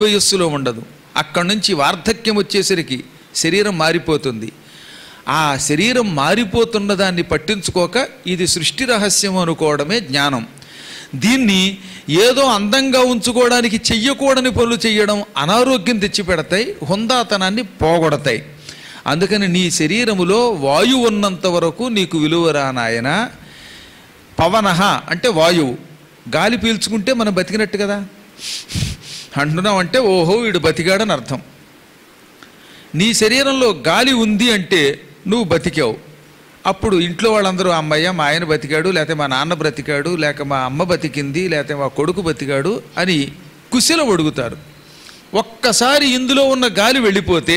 వయస్సులో ఉండదు అక్కడి నుంచి వార్ధక్యం వచ్చేసరికి శరీరం మారిపోతుంది ఆ శరీరం మారిపోతున్న దాన్ని పట్టించుకోక ఇది సృష్టి రహస్యం అనుకోవడమే జ్ఞానం దీన్ని ఏదో అందంగా ఉంచుకోవడానికి చెయ్యకూడని పనులు చేయడం అనారోగ్యం తెచ్చిపెడతాయి హుందాతనాన్ని పోగొడతాయి అందుకని నీ శరీరములో వాయువు ఉన్నంత వరకు నీకు విలువరా నాయన పవనః అంటే వాయువు గాలి పీల్చుకుంటే మనం బతికినట్టు కదా అంటున్నాం అంటే ఓహో వీడు బతికాడని అర్థం నీ శరీరంలో గాలి ఉంది అంటే నువ్వు బతికావు అప్పుడు ఇంట్లో వాళ్ళందరూ అమ్మయ్య మా ఆయన బతికాడు లేకపోతే మా నాన్న బ్రతికాడు లేక మా అమ్మ బతికింది లేకపోతే మా కొడుకు బతికాడు అని కుశలం ఒడుగుతారు ఒక్కసారి ఇందులో ఉన్న గాలి వెళ్ళిపోతే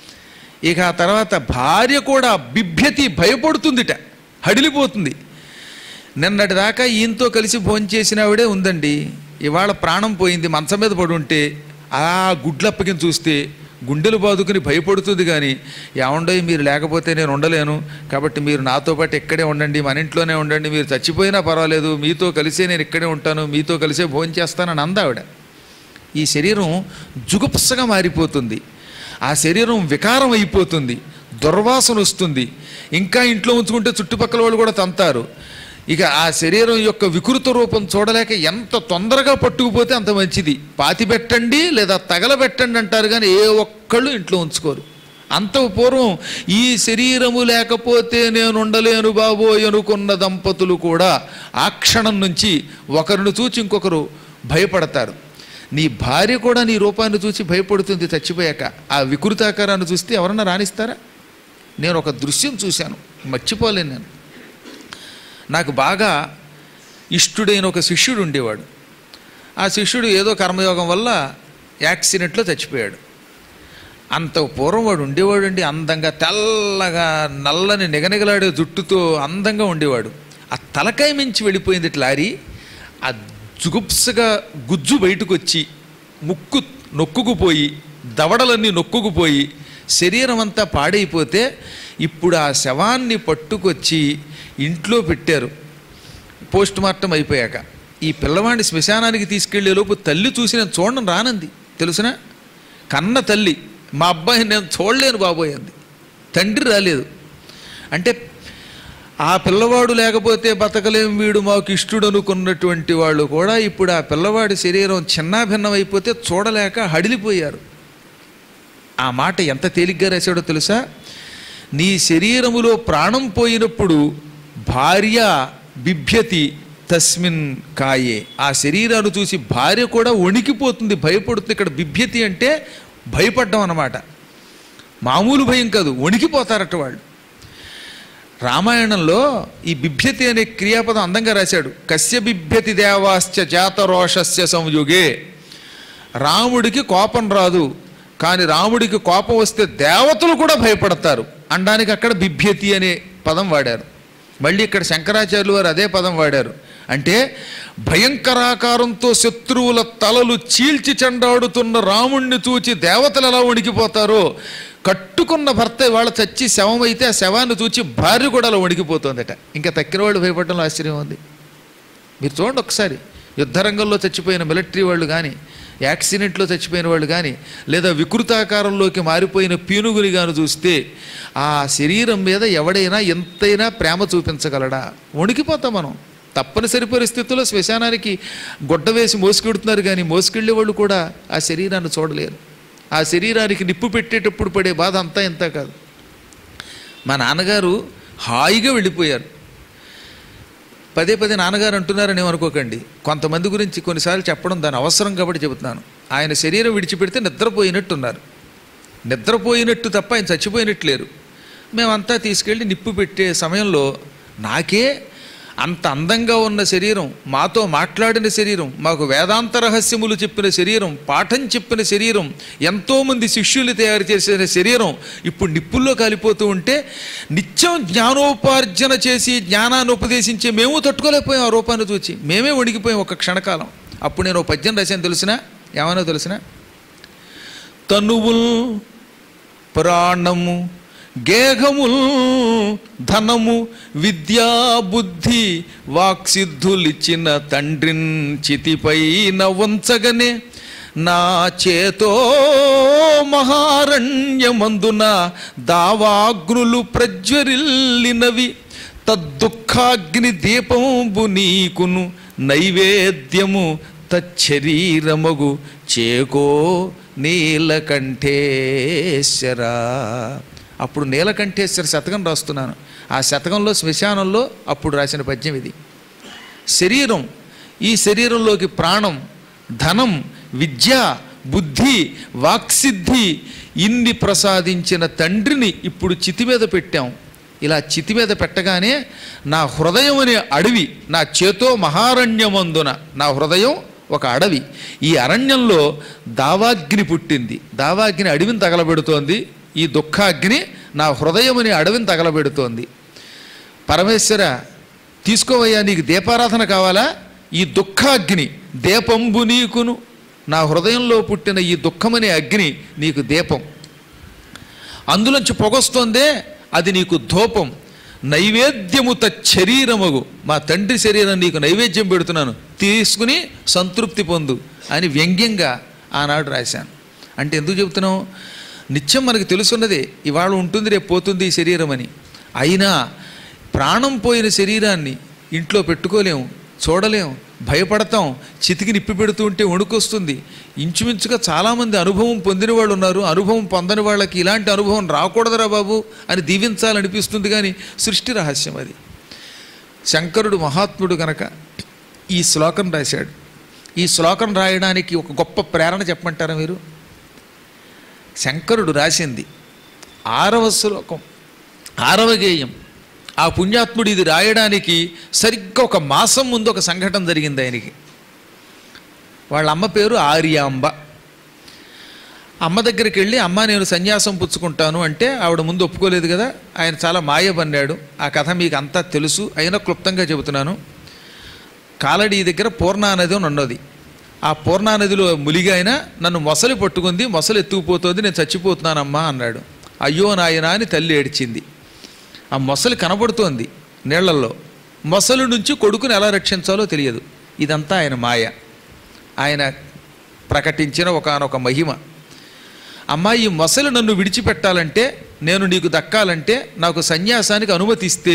ఇక ఆ తర్వాత భార్య కూడా బిభ్యతి భయపడుతుందిట హడిలిపోతుంది నిన్నటి దాకా ఈయనతో కలిసి భోంచేసిన ఆవిడే ఉందండి ఇవాళ ప్రాణం పోయింది మంచం మీద పడి ఉంటే ఆ గుడ్లప్పకిని చూస్తే గుండెలు బాదుకుని భయపడుతుంది కానీ ఏమండో మీరు లేకపోతే నేను ఉండలేను కాబట్టి మీరు నాతో పాటు ఇక్కడే ఉండండి మన ఇంట్లోనే ఉండండి మీరు చచ్చిపోయినా పర్వాలేదు మీతో కలిసే నేను ఇక్కడే ఉంటాను మీతో కలిసే భోజనం చేస్తానని అందావిడ ఈ శరీరం జుగుప్సగా మారిపోతుంది ఆ శరీరం వికారం అయిపోతుంది దుర్వాసన వస్తుంది ఇంకా ఇంట్లో ఉంచుకుంటే చుట్టుపక్కల వాళ్ళు కూడా తంతారు ఇక ఆ శరీరం యొక్క వికృత రూపం చూడలేక ఎంత తొందరగా పట్టుకుపోతే అంత మంచిది పాతి పెట్టండి లేదా తగలబెట్టండి అంటారు కానీ ఏ ఒక్కళ్ళు ఇంట్లో ఉంచుకోరు అంత పూర్వం ఈ శరీరము లేకపోతే నేను ఉండలేను బాబోయ్ అనుకున్న దంపతులు కూడా ఆ క్షణం నుంచి ఒకరిని చూచి ఇంకొకరు భయపడతారు నీ భార్య కూడా నీ రూపాన్ని చూసి భయపడుతుంది చచ్చిపోయాక ఆ వికృతాకారాన్ని చూస్తే ఎవరన్నా రాణిస్తారా నేను ఒక దృశ్యం చూశాను మర్చిపోలేను నేను నాకు బాగా ఇష్టుడైన ఒక శిష్యుడు ఉండేవాడు ఆ శిష్యుడు ఏదో కర్మయోగం వల్ల యాక్సిడెంట్లో చచ్చిపోయాడు అంత పూర్వం వాడు ఉండేవాడు అండి అందంగా తెల్లగా నల్లని నిగనిగలాడే జుట్టుతో అందంగా ఉండేవాడు ఆ తలకాయ మించి వెళ్ళిపోయింది ఇట్లా లారీ ఆ జుగుప్సగా గుజ్జు బయటకు వచ్చి ముక్కు నొక్కుకుపోయి దవడలన్నీ నొక్కుకుపోయి శరీరం అంతా పాడైపోతే ఇప్పుడు ఆ శవాన్ని పట్టుకొచ్చి ఇంట్లో పెట్టారు పోస్ట్ మార్టం అయిపోయాక ఈ పిల్లవాడిని శ్మశానానికి తీసుకెళ్లే లోపు తల్లి చూసి నేను చూడడం రానంది తెలుసునా కన్న తల్లి మా అబ్బాయిని నేను చూడలేను బాబోయ్ అంది తండ్రి రాలేదు అంటే ఆ పిల్లవాడు లేకపోతే బతకలేం వీడు మాకు ఇష్టుడు అనుకున్నటువంటి వాళ్ళు కూడా ఇప్పుడు ఆ పిల్లవాడి శరీరం చిన్నాభిన్నం అయిపోతే చూడలేక హడిలిపోయారు ఆ మాట ఎంత తేలిగ్గా రాశాడో తెలుసా నీ శరీరములో ప్రాణం పోయినప్పుడు భార్య బిభ్యతి తస్మిన్ కాయే ఆ శరీరాన్ని చూసి భార్య కూడా వణికిపోతుంది భయపడుతుంది ఇక్కడ బిభ్యతి అంటే భయపడ్డం అన్నమాట మామూలు భయం కాదు వణికిపోతారట వాళ్ళు రామాయణంలో ఈ బిభ్యతి అనే క్రియాపదం అందంగా రాశాడు కస్య బిభ్యతి దేవాశ్చ జాతరోషస్య సంయుగే రాముడికి కోపం రాదు కానీ రాముడికి కోపం వస్తే దేవతలు కూడా భయపడతారు అనడానికి అక్కడ బిభ్యతి అనే పదం వాడారు మళ్ళీ ఇక్కడ శంకరాచార్యులు వారు అదే పదం వాడారు అంటే భయంకరాకారంతో శత్రువుల తలలు చీల్చి చెండాడుతున్న రాముణ్ణి చూచి దేవతలు ఎలా వణికిపోతారో కట్టుకున్న భర్త వాళ్ళ చచ్చి శవం అయితే ఆ శవాన్ని చూచి భార్య కూడా అలా వణికిపోతుందట ఇంకా తక్కిన వాళ్ళు భయపడడంలో ఆశ్చర్యం ఉంది మీరు చూడండి ఒకసారి యుద్ధరంగంలో చచ్చిపోయిన మిలిటరీ వాళ్ళు కానీ యాక్సిడెంట్లో చచ్చిపోయిన వాళ్ళు కానీ లేదా వికృతాకారంలోకి మారిపోయిన పీనుగుని కానీ చూస్తే ఆ శరీరం మీద ఎవడైనా ఎంతైనా ప్రేమ చూపించగలడా వణికిపోతాం మనం తప్పనిసరి పరిస్థితుల్లో శ్మశానానికి గుడ్డ వేసి మోసుకెడుతున్నారు కానీ మోసుకెళ్ళే వాళ్ళు కూడా ఆ శరీరాన్ని చూడలేరు ఆ శరీరానికి నిప్పు పెట్టేటప్పుడు పడే బాధ అంతా ఇంత కాదు మా నాన్నగారు హాయిగా వెళ్ళిపోయారు పదే పదే నాన్నగారు అంటున్నారని ఏమనుకోకండి కొంతమంది గురించి కొన్నిసార్లు చెప్పడం దాని అవసరం కాబట్టి చెబుతున్నాను ఆయన శరీరం విడిచిపెడితే నిద్రపోయినట్టున్నారు నిద్రపోయినట్టు తప్ప ఆయన చచ్చిపోయినట్టు లేరు మేమంతా తీసుకెళ్ళి నిప్పు పెట్టే సమయంలో నాకే అంత అందంగా ఉన్న శరీరం మాతో మాట్లాడిన శరీరం మాకు వేదాంత రహస్యములు చెప్పిన శరీరం పాఠం చెప్పిన శరీరం ఎంతోమంది శిష్యులు తయారు చేసిన శరీరం ఇప్పుడు నిప్పుల్లో కాలిపోతూ ఉంటే నిత్యం జ్ఞానోపార్జన చేసి జ్ఞానాన్ని ఉపదేశించే మేము తట్టుకోలేకపోయాం ఆ రూపాన్ని చూచి మేమే వణికిపోయాం ఒక క్షణకాలం అప్పుడు నేను ఓ పద్యం రాశాను తెలిసిన ఏమనో తెలిసిన తనువుల్ ప్రాణము గేహముల్ ధనము విద్యా బుద్ధి వాక్సిద్ధులిచ్చిన తండ్రిన్ చితిపైన ఉంచగనే నా చేతో మహారణ్యమందున దావాగ్నులు ప్రజ్వరిల్లినవి తద్దుఃఖాగ్ని దీపంబు నీకును నైవేద్యము తచ్చరీరమగు చేకో నీలకంఠేశ్వరా అప్పుడు నీలకంఠేశ్వర శతకం రాస్తున్నాను ఆ శతకంలో శ్మశానంలో అప్పుడు రాసిన పద్యం ఇది శరీరం ఈ శరీరంలోకి ప్రాణం ధనం విద్య బుద్ధి వాక్సిద్ధి ఇన్ని ప్రసాదించిన తండ్రిని ఇప్పుడు చితి మీద పెట్టాం ఇలా చితి మీద పెట్టగానే నా హృదయం అనే అడవి నా చేతో మహారణ్యమందున నా హృదయం ఒక అడవి ఈ అరణ్యంలో దావాగ్ని పుట్టింది దావాగ్ని అడవిని తగలబెడుతోంది ఈ దుఃఖాగ్ని నా హృదయం అనే అడవిని తగలబెడుతోంది పరమేశ్వర తీసుకోవయ్యా నీకు దీపారాధన కావాలా ఈ దుఃఖాగ్ని దీపంబు నీకును నా హృదయంలో పుట్టిన ఈ దుఃఖమనే అగ్ని నీకు దీపం అందులోంచి పొగొస్తోందే అది నీకు ధూపం నైవేద్యము శరీరమగు మా తండ్రి శరీరం నీకు నైవేద్యం పెడుతున్నాను తీసుకుని సంతృప్తి పొందు అని వ్యంగ్యంగా ఆనాడు రాశాను అంటే ఎందుకు చెబుతున్నాం నిత్యం మనకు తెలుసున్నదే ఇవాళ ఉంటుంది రేపు పోతుంది ఈ శరీరం అని అయినా ప్రాణం పోయిన శరీరాన్ని ఇంట్లో పెట్టుకోలేము చూడలేం భయపడతాం చితికి నిప్పి పెడుతూ ఉంటే వణుకొస్తుంది ఇంచుమించుగా చాలామంది అనుభవం పొందిన వాళ్ళు ఉన్నారు అనుభవం పొందని వాళ్ళకి ఇలాంటి అనుభవం రాకూడదురా బాబు అని దీవించాలనిపిస్తుంది కానీ సృష్టి రహస్యం అది శంకరుడు మహాత్ముడు గనక ఈ శ్లోకం రాశాడు ఈ శ్లోకం రాయడానికి ఒక గొప్ప ప్రేరణ చెప్పమంటారా మీరు శంకరుడు రాసింది ఆరవ శ్లోకం ఆరవ గేయం ఆ పుణ్యాత్ముడు ఇది రాయడానికి సరిగ్గా ఒక మాసం ముందు ఒక సంఘటన జరిగింది ఆయనకి వాళ్ళ అమ్మ పేరు ఆర్యాంబ అమ్మ దగ్గరికి వెళ్ళి అమ్మ నేను సన్యాసం పుచ్చుకుంటాను అంటే ఆవిడ ముందు ఒప్పుకోలేదు కదా ఆయన చాలా మాయబన్నాడు ఆ కథ మీకు అంతా తెలుసు అయినా క్లుప్తంగా చెబుతున్నాను కాలడి దగ్గర పూర్ణానది అని ఉన్నది ఆ పూర్ణానదిలో ములిగాయన నన్ను మొసలి పట్టుకుంది మొసలు ఎత్తుకుపోతుంది నేను చచ్చిపోతున్నానమ్మా అన్నాడు అయ్యో నాయనా అని తల్లి ఏడ్చింది ఆ మొసలి కనబడుతోంది నీళ్లలో మొసలు నుంచి కొడుకుని ఎలా రక్షించాలో తెలియదు ఇదంతా ఆయన మాయ ఆయన ప్రకటించిన ఒకనొక మహిమ అమ్మా ఈ మొసలు నన్ను విడిచిపెట్టాలంటే నేను నీకు దక్కాలంటే నాకు సన్యాసానికి అనుమతి ఇస్తే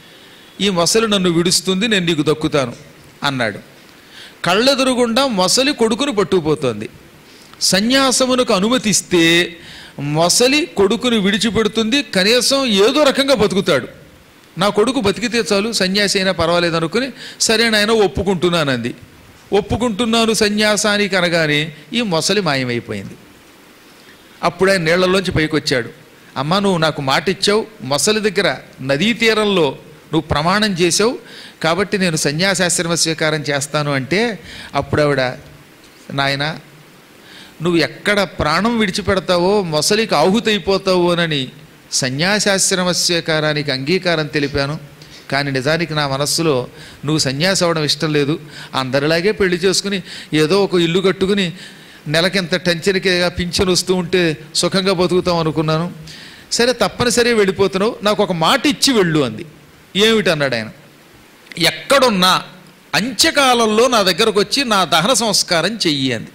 ఈ మొసలు నన్ను విడుస్తుంది నేను నీకు దక్కుతాను అన్నాడు కళ్ళెదురుగుండా మొసలి కొడుకును పట్టుకుపోతోంది సన్యాసమునకు అనుమతిస్తే మొసలి కొడుకును విడిచిపెడుతుంది కనీసం ఏదో రకంగా బతుకుతాడు నా కొడుకు బతికితే చాలు సన్యాసి అయినా పర్వాలేదు అనుకుని సరే నాయన ఒప్పుకుంటున్నానంది ఒప్పుకుంటున్నాను సన్యాసానికి అనగానే ఈ మొసలి మాయమైపోయింది అప్పుడు ఆయన నీళ్లలోంచి పైకి వచ్చాడు అమ్మ నువ్వు నాకు మాట ఇచ్చావు మొసలి దగ్గర నదీ తీరంలో నువ్వు ప్రమాణం చేసావు కాబట్టి నేను సన్యాసాశ్రమ స్వీకారం చేస్తాను అంటే అప్పుడు ఆవిడ నాయన నువ్వు ఎక్కడ ప్రాణం విడిచిపెడతావో మొసలికి ఆహుతైపోతావోనని సన్యాసాశ్రమ స్వీకారానికి అంగీకారం తెలిపాను కానీ నిజానికి నా మనస్సులో నువ్వు సన్యాసి అవ్వడం ఇష్టం లేదు అందరిలాగే పెళ్లి చేసుకుని ఏదో ఒక ఇల్లు కట్టుకుని నెలకింత టెన్షన్కిగా పింఛన్ వస్తూ ఉంటే సుఖంగా బతుకుతాం అనుకున్నాను సరే తప్పనిసరి వెళ్ళిపోతున్నావు నాకు ఒక మాట ఇచ్చి వెళ్ళు అంది ఏమిటి అన్నాడు ఆయన ఎక్కడున్నా అంత్యకాలంలో నా దగ్గరకు వచ్చి నా దహన సంస్కారం చెయ్యి అంది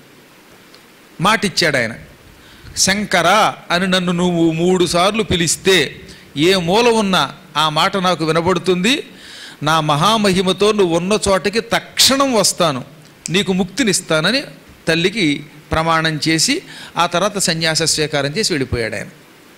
మాట ఇచ్చాడు ఆయన శంకర అని నన్ను నువ్వు మూడు సార్లు పిలిస్తే ఏ మూల ఉన్నా ఆ మాట నాకు వినబడుతుంది నా మహామహిమతో నువ్వు ఉన్న చోటకి తక్షణం వస్తాను నీకు ముక్తినిస్తానని తల్లికి ప్రమాణం చేసి ఆ తర్వాత సన్యాస స్వీకారం చేసి వెళ్ళిపోయాడు ఆయన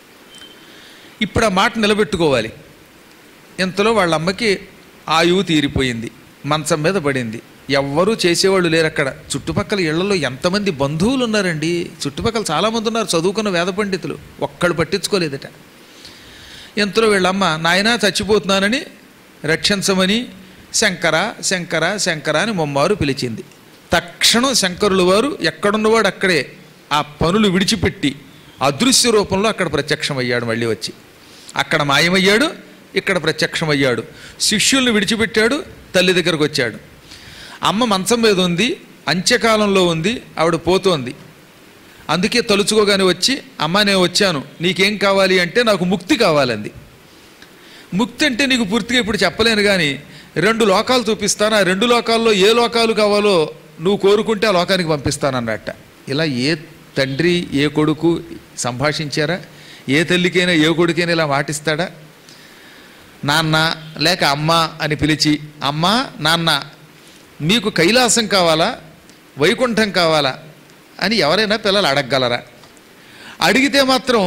ఇప్పుడు ఆ మాట నిలబెట్టుకోవాలి ఇంతలో వాళ్ళ అమ్మకి ఆయువు తీరిపోయింది మంచం మీద పడింది ఎవ్వరూ చేసేవాళ్ళు లేరు అక్కడ చుట్టుపక్కల ఇళ్లలో ఎంతమంది బంధువులు ఉన్నారండి చుట్టుపక్కల చాలామంది ఉన్నారు చదువుకున్న వేద పండితులు ఒక్కళ్ళు పట్టించుకోలేదట ఇంతలో వీళ్ళమ్మ నాయన చచ్చిపోతున్నానని రక్షించమని శంకర శంకర శంకర అని మొమ్మారు పిలిచింది తక్షణం శంకరుల వారు ఎక్కడున్నవాడు అక్కడే ఆ పనులు విడిచిపెట్టి అదృశ్య రూపంలో అక్కడ ప్రత్యక్షమయ్యాడు మళ్ళీ వచ్చి అక్కడ మాయమయ్యాడు ఇక్కడ ప్రత్యక్షమయ్యాడు శిష్యుల్ని విడిచిపెట్టాడు తల్లి దగ్గరకు వచ్చాడు అమ్మ మంచం మీద ఉంది అంత్యకాలంలో ఉంది ఆవిడ పోతోంది అందుకే తలుచుకోగానే వచ్చి అమ్మ నేను వచ్చాను నీకేం కావాలి అంటే నాకు ముక్తి కావాలంది ముక్తి అంటే నీకు పూర్తిగా ఇప్పుడు చెప్పలేను కానీ రెండు లోకాలు చూపిస్తాను ఆ రెండు లోకాల్లో ఏ లోకాలు కావాలో నువ్వు కోరుకుంటే ఆ లోకానికి పంపిస్తానన్నట్ట ఇలా ఏ తండ్రి ఏ కొడుకు సంభాషించారా ఏ తల్లికైనా ఏ కొడుకైనా ఇలా మాటిస్తాడా నాన్న లేక అమ్మ అని పిలిచి అమ్మ నాన్న మీకు కైలాసం కావాలా వైకుంఠం కావాలా అని ఎవరైనా పిల్లలు అడగగలరా అడిగితే మాత్రం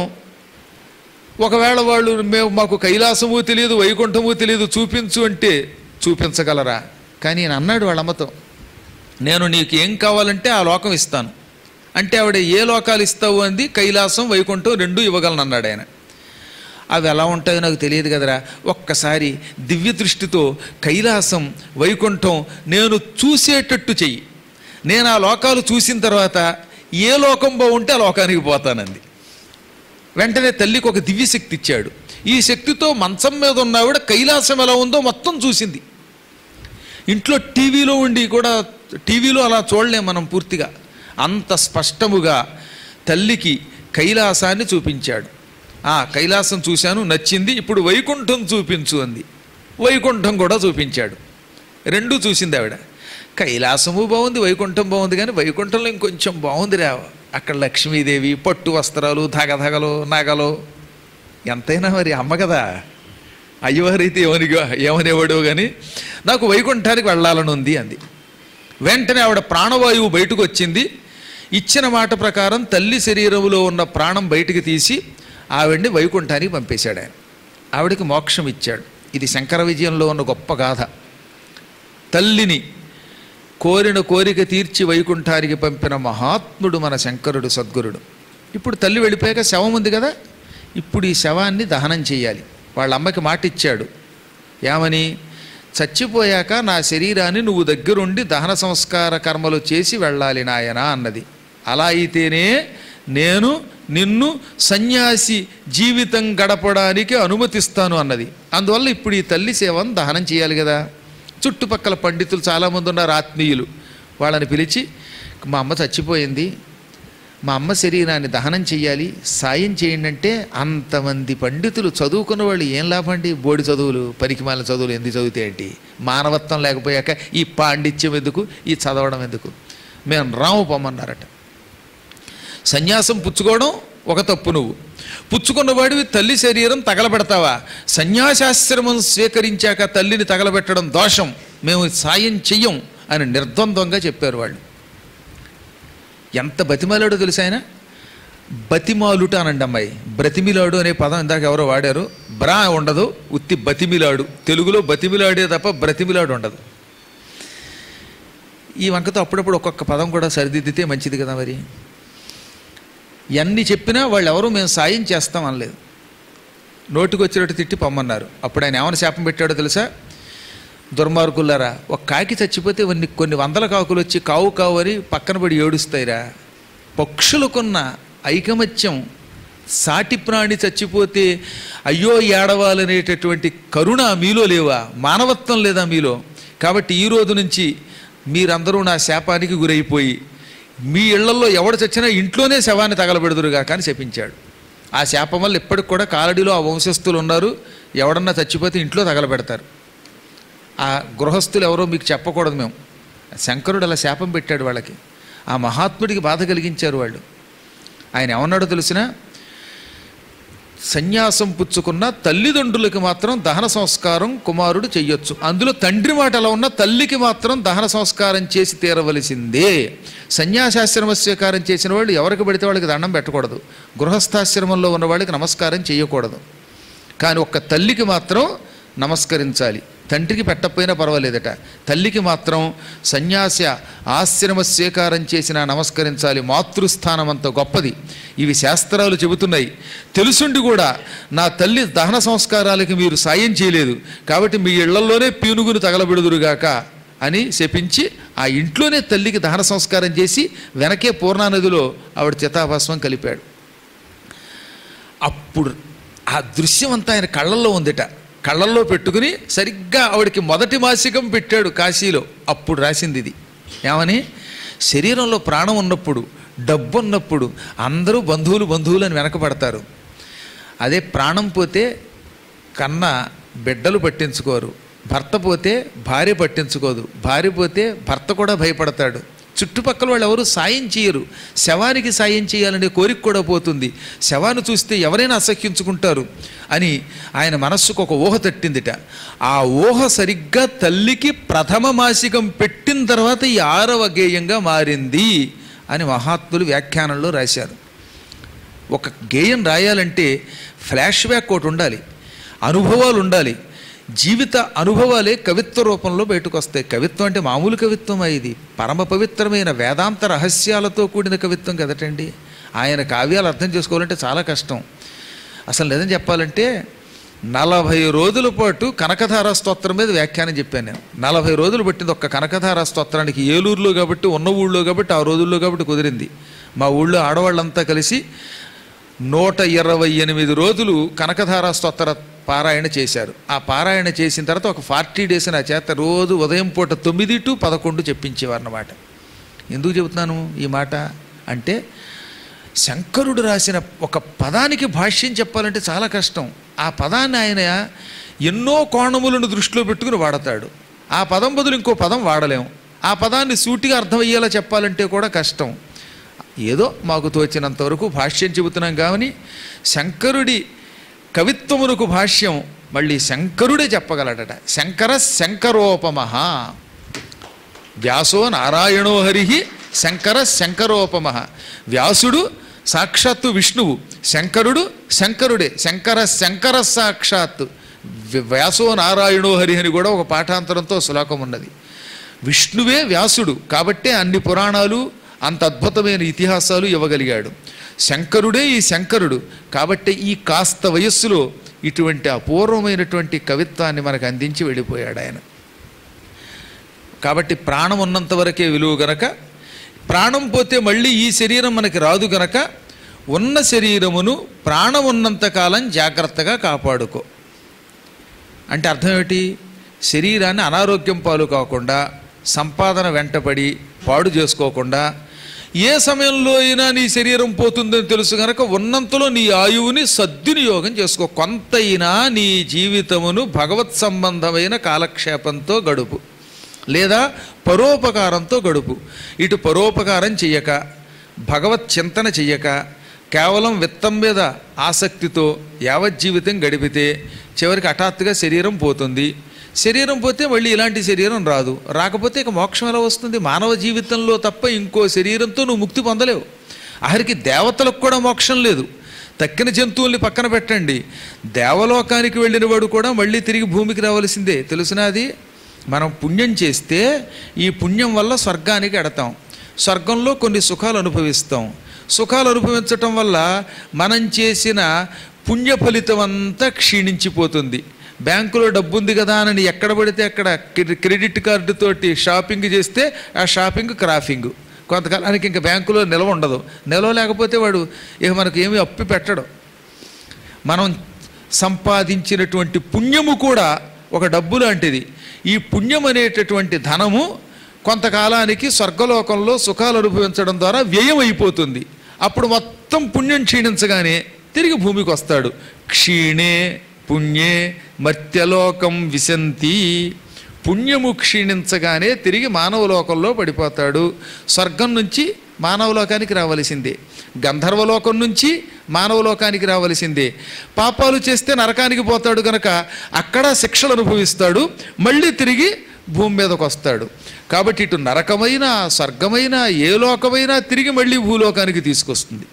ఒకవేళ వాళ్ళు మేము మాకు కైలాసము తెలియదు వైకుంఠము తెలియదు చూపించు అంటే చూపించగలరా కానీ నేను అన్నాడు వాళ్ళ అమ్మతో నేను నీకు ఏం కావాలంటే ఆ లోకం ఇస్తాను అంటే ఆవిడ ఏ లోకాలు ఇస్తావు అంది కైలాసం వైకుంఠం రెండు ఇవ్వగలను అన్నాడు ఆయన అవి ఎలా ఉంటాయో నాకు తెలియదు కదరా ఒక్కసారి దివ్య దృష్టితో కైలాసం వైకుంఠం నేను చూసేటట్టు చెయ్యి నేను ఆ లోకాలు చూసిన తర్వాత ఏ లోకం బాగుంటే ఆ లోకానికి పోతానంది వెంటనే తల్లికి ఒక దివ్య శక్తి ఇచ్చాడు ఈ శక్తితో మంచం మీద ఉన్న ఆవిడ కైలాసం ఎలా ఉందో మొత్తం చూసింది ఇంట్లో టీవీలో ఉండి కూడా టీవీలో అలా చూడలేం మనం పూర్తిగా అంత స్పష్టముగా తల్లికి కైలాసాన్ని చూపించాడు ఆ కైలాసం చూశాను నచ్చింది ఇప్పుడు వైకుంఠం చూపించు అంది వైకుంఠం కూడా చూపించాడు రెండూ చూసింది ఆవిడ కైలాసము బాగుంది వైకుంఠం బాగుంది కానీ వైకుంఠంలో ఇంకొంచెం బాగుందిరా అక్కడ లక్ష్మీదేవి పట్టు వస్త్రాలు ధగధగలు నగలు ఎంతైనా మరి అమ్మ కదా అయ్యవారైతే ఏమని ఏమనేవాడో కానీ నాకు వైకుంఠానికి వెళ్ళాలని ఉంది అంది వెంటనే ఆవిడ ప్రాణవాయువు బయటకు వచ్చింది ఇచ్చిన మాట ప్రకారం తల్లి శరీరములో ఉన్న ప్రాణం బయటికి తీసి ఆవిడ్ని వైకుంఠానికి పంపేశాడు ఆయన ఆవిడకి మోక్షం ఇచ్చాడు ఇది శంకర విజయంలో ఉన్న గొప్ప గాథ తల్లిని కోరిన కోరిక తీర్చి వైకుంఠానికి పంపిన మహాత్ముడు మన శంకరుడు సద్గురుడు ఇప్పుడు తల్లి వెళ్ళిపోయాక శవం ఉంది కదా ఇప్పుడు ఈ శవాన్ని దహనం చేయాలి వాళ్ళ అమ్మకి మాట ఇచ్చాడు ఏమని చచ్చిపోయాక నా శరీరాన్ని నువ్వు దగ్గరుండి దహన సంస్కార కర్మలు చేసి వెళ్ళాలి నాయనా అన్నది అలా అయితేనే నేను నిన్ను సన్యాసి జీవితం గడపడానికి అనుమతిస్తాను అన్నది అందువల్ల ఇప్పుడు ఈ తల్లి సేవను దహనం చేయాలి కదా చుట్టుపక్కల పండితులు చాలామంది ఉన్నారు ఆత్మీయులు వాళ్ళని పిలిచి మా అమ్మ చచ్చిపోయింది మా అమ్మ శరీరాన్ని దహనం చెయ్యాలి సాయం చేయండి అంటే అంతమంది పండితులు చదువుకున్న వాళ్ళు ఏం లాభండి బోడి చదువులు పనికిమాల చదువులు ఎందుకు చదివితే మానవత్వం లేకపోయాక ఈ పాండిత్యం ఎందుకు ఈ చదవడం ఎందుకు మేము రాము పొమ్మన్నారట సన్యాసం పుచ్చుకోవడం ఒక తప్పు నువ్వు పుచ్చుకున్నవాడివి తల్లి శరీరం తగలబెడతావా సన్యాసాశ్రమం స్వీకరించాక తల్లిని తగలబెట్టడం దోషం మేము సాయం చెయ్యం అని నిర్ద్వంద్వంగా చెప్పారు వాళ్ళు ఎంత బతిమాలాడో తెలుసు ఆయన బతిమాలుట అనండి అమ్మాయి బ్రతిమిలాడు అనే పదం ఇందాక ఎవరో వాడారు బ్రా ఉండదు ఉత్తి బతిమిలాడు తెలుగులో బతిమిలాడే తప్ప బ్రతిమిలాడు ఉండదు ఈ వంకతో అప్పుడప్పుడు ఒక్కొక్క పదం కూడా సరిదిద్దితే మంచిది కదా మరి ఎన్ని చెప్పినా వాళ్ళు ఎవరు మేము సాయం చేస్తాం అనలేదు నోటికి వచ్చినట్టు తిట్టి పొమ్మన్నారు అప్పుడు ఆయన ఏమైనా శాపం పెట్టాడో తెలుసా దుర్మార్గులారా ఒక కాకి చచ్చిపోతే కొన్ని కొన్ని వందల కాకులు వచ్చి కావు కావు అని పక్కన పడి ఏడుస్తాయిరా పక్షులకున్న ఐకమత్యం సాటి ప్రాణి చచ్చిపోతే అయ్యో ఏడవాలనేటటువంటి కరుణ మీలో లేవా మానవత్వం లేదా మీలో కాబట్టి ఈ రోజు నుంచి మీరందరూ నా శాపానికి గురైపోయి మీ ఇళ్లలో ఎవడు చచ్చినా ఇంట్లోనే శవాన్ని తగలబెడుదురుగా కానీ శపించాడు ఆ శాపం వల్ల ఇప్పటికి కూడా కాలడిలో ఆ వంశస్థులు ఉన్నారు ఎవడన్నా చచ్చిపోతే ఇంట్లో తగలబెడతారు ఆ గృహస్థులు ఎవరో మీకు చెప్పకూడదు మేము శంకరుడు అలా శాపం పెట్టాడు వాళ్ళకి ఆ మహాత్ముడికి బాధ కలిగించారు వాళ్ళు ఆయన ఏమన్నాడో తెలిసిన సన్యాసం పుచ్చుకున్న తల్లిదండ్రులకి మాత్రం దహన సంస్కారం కుమారుడు చెయ్యొచ్చు అందులో తండ్రి మాట ఎలా ఉన్నా తల్లికి మాత్రం దహన సంస్కారం చేసి తీరవలసిందే సన్యాసాశ్రమ స్వీకారం చేసిన వాళ్ళు ఎవరికి పడితే వాళ్ళకి దండం పెట్టకూడదు గృహస్థాశ్రమంలో ఉన్న వాళ్ళకి నమస్కారం చేయకూడదు కానీ ఒక్క తల్లికి మాత్రం నమస్కరించాలి తండ్రికి పెట్టకపోయినా పర్వాలేదట తల్లికి మాత్రం సన్యాస ఆశ్రమ స్వీకారం చేసినా నమస్కరించాలి మాతృస్థానం అంత గొప్పది ఇవి శాస్త్రాలు చెబుతున్నాయి తెలుసుండి కూడా నా తల్లి దహన సంస్కారాలకి మీరు సాయం చేయలేదు కాబట్టి మీ ఇళ్లలోనే పీనుగును తగలబెడుదురుగాక అని శపించి ఆ ఇంట్లోనే తల్లికి దహన సంస్కారం చేసి వెనకే పూర్ణానదిలో ఆవిడ చితాభస్మం కలిపాడు అప్పుడు ఆ దృశ్యం అంతా ఆయన కళ్ళల్లో ఉందిట కళ్ళల్లో పెట్టుకుని సరిగ్గా ఆవిడకి మొదటి మాసికం పెట్టాడు కాశీలో అప్పుడు రాసింది ఇది ఏమని శరీరంలో ప్రాణం ఉన్నప్పుడు డబ్బు ఉన్నప్పుడు అందరూ బంధువులు బంధువులు అని వెనకబడతారు అదే ప్రాణం పోతే కన్న బిడ్డలు పట్టించుకోరు భర్త పోతే భార్య పట్టించుకోదు భార్య పోతే భర్త కూడా భయపడతాడు చుట్టుపక్కల వాళ్ళు ఎవరు సాయం చేయరు శవానికి సాయం చేయాలనే కోరిక కూడా పోతుంది శవాన్ని చూస్తే ఎవరైనా అసహ్యించుకుంటారు అని ఆయన మనస్సుకు ఒక ఊహ తట్టిందిట ఆ ఊహ సరిగ్గా తల్లికి ప్రథమ మాసికం పెట్టిన తర్వాత ఈ ఆరవ గేయంగా మారింది అని మహాత్ములు వ్యాఖ్యానంలో రాశారు ఒక గేయం రాయాలంటే ఫ్లాష్ బ్యాక్ ఒకటి ఉండాలి అనుభవాలు ఉండాలి జీవిత అనుభవాలే కవిత్వ రూపంలో బయటకు వస్తాయి కవిత్వం అంటే మామూలు కవిత్వం ఇది పరమ పవిత్రమైన వేదాంత రహస్యాలతో కూడిన కవిత్వం కదటండి ఆయన కావ్యాలు అర్థం చేసుకోవాలంటే చాలా కష్టం అసలు నిజం చెప్పాలంటే నలభై రోజుల పాటు కనకధార స్తోత్రం మీద వ్యాఖ్యానం చెప్పాను నేను నలభై రోజులు పట్టింది ఒక్క కనకధార స్తోత్రానికి ఏలూరులో కాబట్టి ఉన్న ఊళ్ళో కాబట్టి ఆ రోజుల్లో కాబట్టి కుదిరింది మా ఊళ్ళో ఆడవాళ్ళంతా కలిసి నూట ఇరవై ఎనిమిది రోజులు కనకధార స్తోత్ర పారాయణ చేశారు ఆ పారాయణ చేసిన తర్వాత ఒక ఫార్టీ డేస్ నా చేత రోజు ఉదయం పూట తొమ్మిది టు పదకొండు చెప్పించేవారు అన్నమాట ఎందుకు చెబుతున్నాను ఈ మాట అంటే శంకరుడు రాసిన ఒక పదానికి భాష్యం చెప్పాలంటే చాలా కష్టం ఆ పదాన్ని ఆయన ఎన్నో కోణములను దృష్టిలో పెట్టుకుని వాడతాడు ఆ పదం బదులు ఇంకో పదం వాడలేము ఆ పదాన్ని సూటిగా అర్థమయ్యేలా చెప్పాలంటే కూడా కష్టం ఏదో మాకు తోచినంత వరకు భాష్యం చెబుతున్నాం కానీ శంకరుడి కవిత్వమునకు భాష్యం మళ్ళీ శంకరుడే చెప్పగలడట శంకర శంకరోపమః వ్యాసో నారాయణో హరి శంకర శంకరోపమ వ్యాసుడు సాక్షాత్తు విష్ణువు శంకరుడు శంకరుడే శంకర శంకర సాక్షాత్తు వ్య- వ్యాసో నారాయణో హరి అని కూడా ఒక పాఠాంతరంతో శ్లోకం ఉన్నది విష్ణువే వ్యాసుడు కాబట్టే అన్ని పురాణాలు అంత అద్భుతమైన ఇతిహాసాలు ఇవ్వగలిగాడు శంకరుడే ఈ శంకరుడు కాబట్టి ఈ కాస్త వయస్సులో ఇటువంటి అపూర్వమైనటువంటి కవిత్వాన్ని మనకు అందించి వెళ్ళిపోయాడు ఆయన కాబట్టి ప్రాణం ఉన్నంత వరకే విలువ గనక ప్రాణం పోతే మళ్ళీ ఈ శరీరం మనకి రాదు గనక ఉన్న శరీరమును ప్రాణం ఉన్నంత కాలం జాగ్రత్తగా కాపాడుకో అంటే అర్థం ఏమిటి శరీరాన్ని అనారోగ్యం పాలు కాకుండా సంపాదన వెంటపడి పాడు చేసుకోకుండా ఏ సమయంలో అయినా నీ శరీరం పోతుందని తెలుసు గనక ఉన్నంతలో నీ ఆయువుని సద్వినియోగం చేసుకో కొంతైనా నీ జీవితమును భగవత్ సంబంధమైన కాలక్షేపంతో గడుపు లేదా పరోపకారంతో గడుపు ఇటు పరోపకారం చెయ్యక భగవత్ చింతన చెయ్యక కేవలం విత్తం మీద ఆసక్తితో యావజ్జీవితం గడిపితే చివరికి హఠాత్తుగా శరీరం పోతుంది శరీరం పోతే మళ్ళీ ఇలాంటి శరీరం రాదు రాకపోతే ఇక మోక్షం ఎలా వస్తుంది మానవ జీవితంలో తప్ప ఇంకో శరీరంతో నువ్వు ముక్తి పొందలేవు ఆఖరికి దేవతలకు కూడా మోక్షం లేదు తక్కిన జంతువుల్ని పక్కన పెట్టండి దేవలోకానికి వెళ్ళిన వాడు కూడా మళ్ళీ తిరిగి భూమికి రావలసిందే తెలుసునా అది మనం పుణ్యం చేస్తే ఈ పుణ్యం వల్ల స్వర్గానికి ఎడతాం స్వర్గంలో కొన్ని సుఖాలు అనుభవిస్తాం సుఖాలు అనుభవించటం వల్ల మనం చేసిన పుణ్య ఫలితం అంతా క్షీణించిపోతుంది బ్యాంకులో డబ్బు ఉంది కదా అని ఎక్కడ పడితే అక్కడ క్రె- క్రెడిట్ కార్డు తోటి షాపింగ్ చేస్తే ఆ షాపింగ్ క్రాఫింగ్ కొంతకాలానికి ఇంకా బ్యాంకులో నిల్వ ఉండదు నిల్వ లేకపోతే వాడు ఇక మనకు ఏమీ అప్పి పెట్టడు మనం సంపాదించినటువంటి పుణ్యము కూడా ఒక డబ్బు లాంటిది ఈ పుణ్యం అనేటటువంటి ధనము కొంతకాలానికి స్వర్గలోకంలో సుఖాలు అనుభవించడం ద్వారా వ్యయం అయిపోతుంది అప్పుడు మొత్తం పుణ్యం క్షీణించగానే తిరిగి భూమికి వస్తాడు క్షీణే పుణ్యే మర్త్యలోకం విశంతి పుణ్యము క్షీణించగానే తిరిగి మానవలోకంలో పడిపోతాడు స్వర్గం నుంచి మానవలోకానికి రావలసిందే గంధర్వలోకం నుంచి మానవలోకానికి రావలసిందే పాపాలు చేస్తే నరకానికి పోతాడు గనక అక్కడ శిక్షలు అనుభవిస్తాడు మళ్ళీ తిరిగి భూమి మీదకు వస్తాడు కాబట్టి ఇటు నరకమైన స్వర్గమైన ఏ లోకమైనా తిరిగి మళ్ళీ భూలోకానికి తీసుకొస్తుంది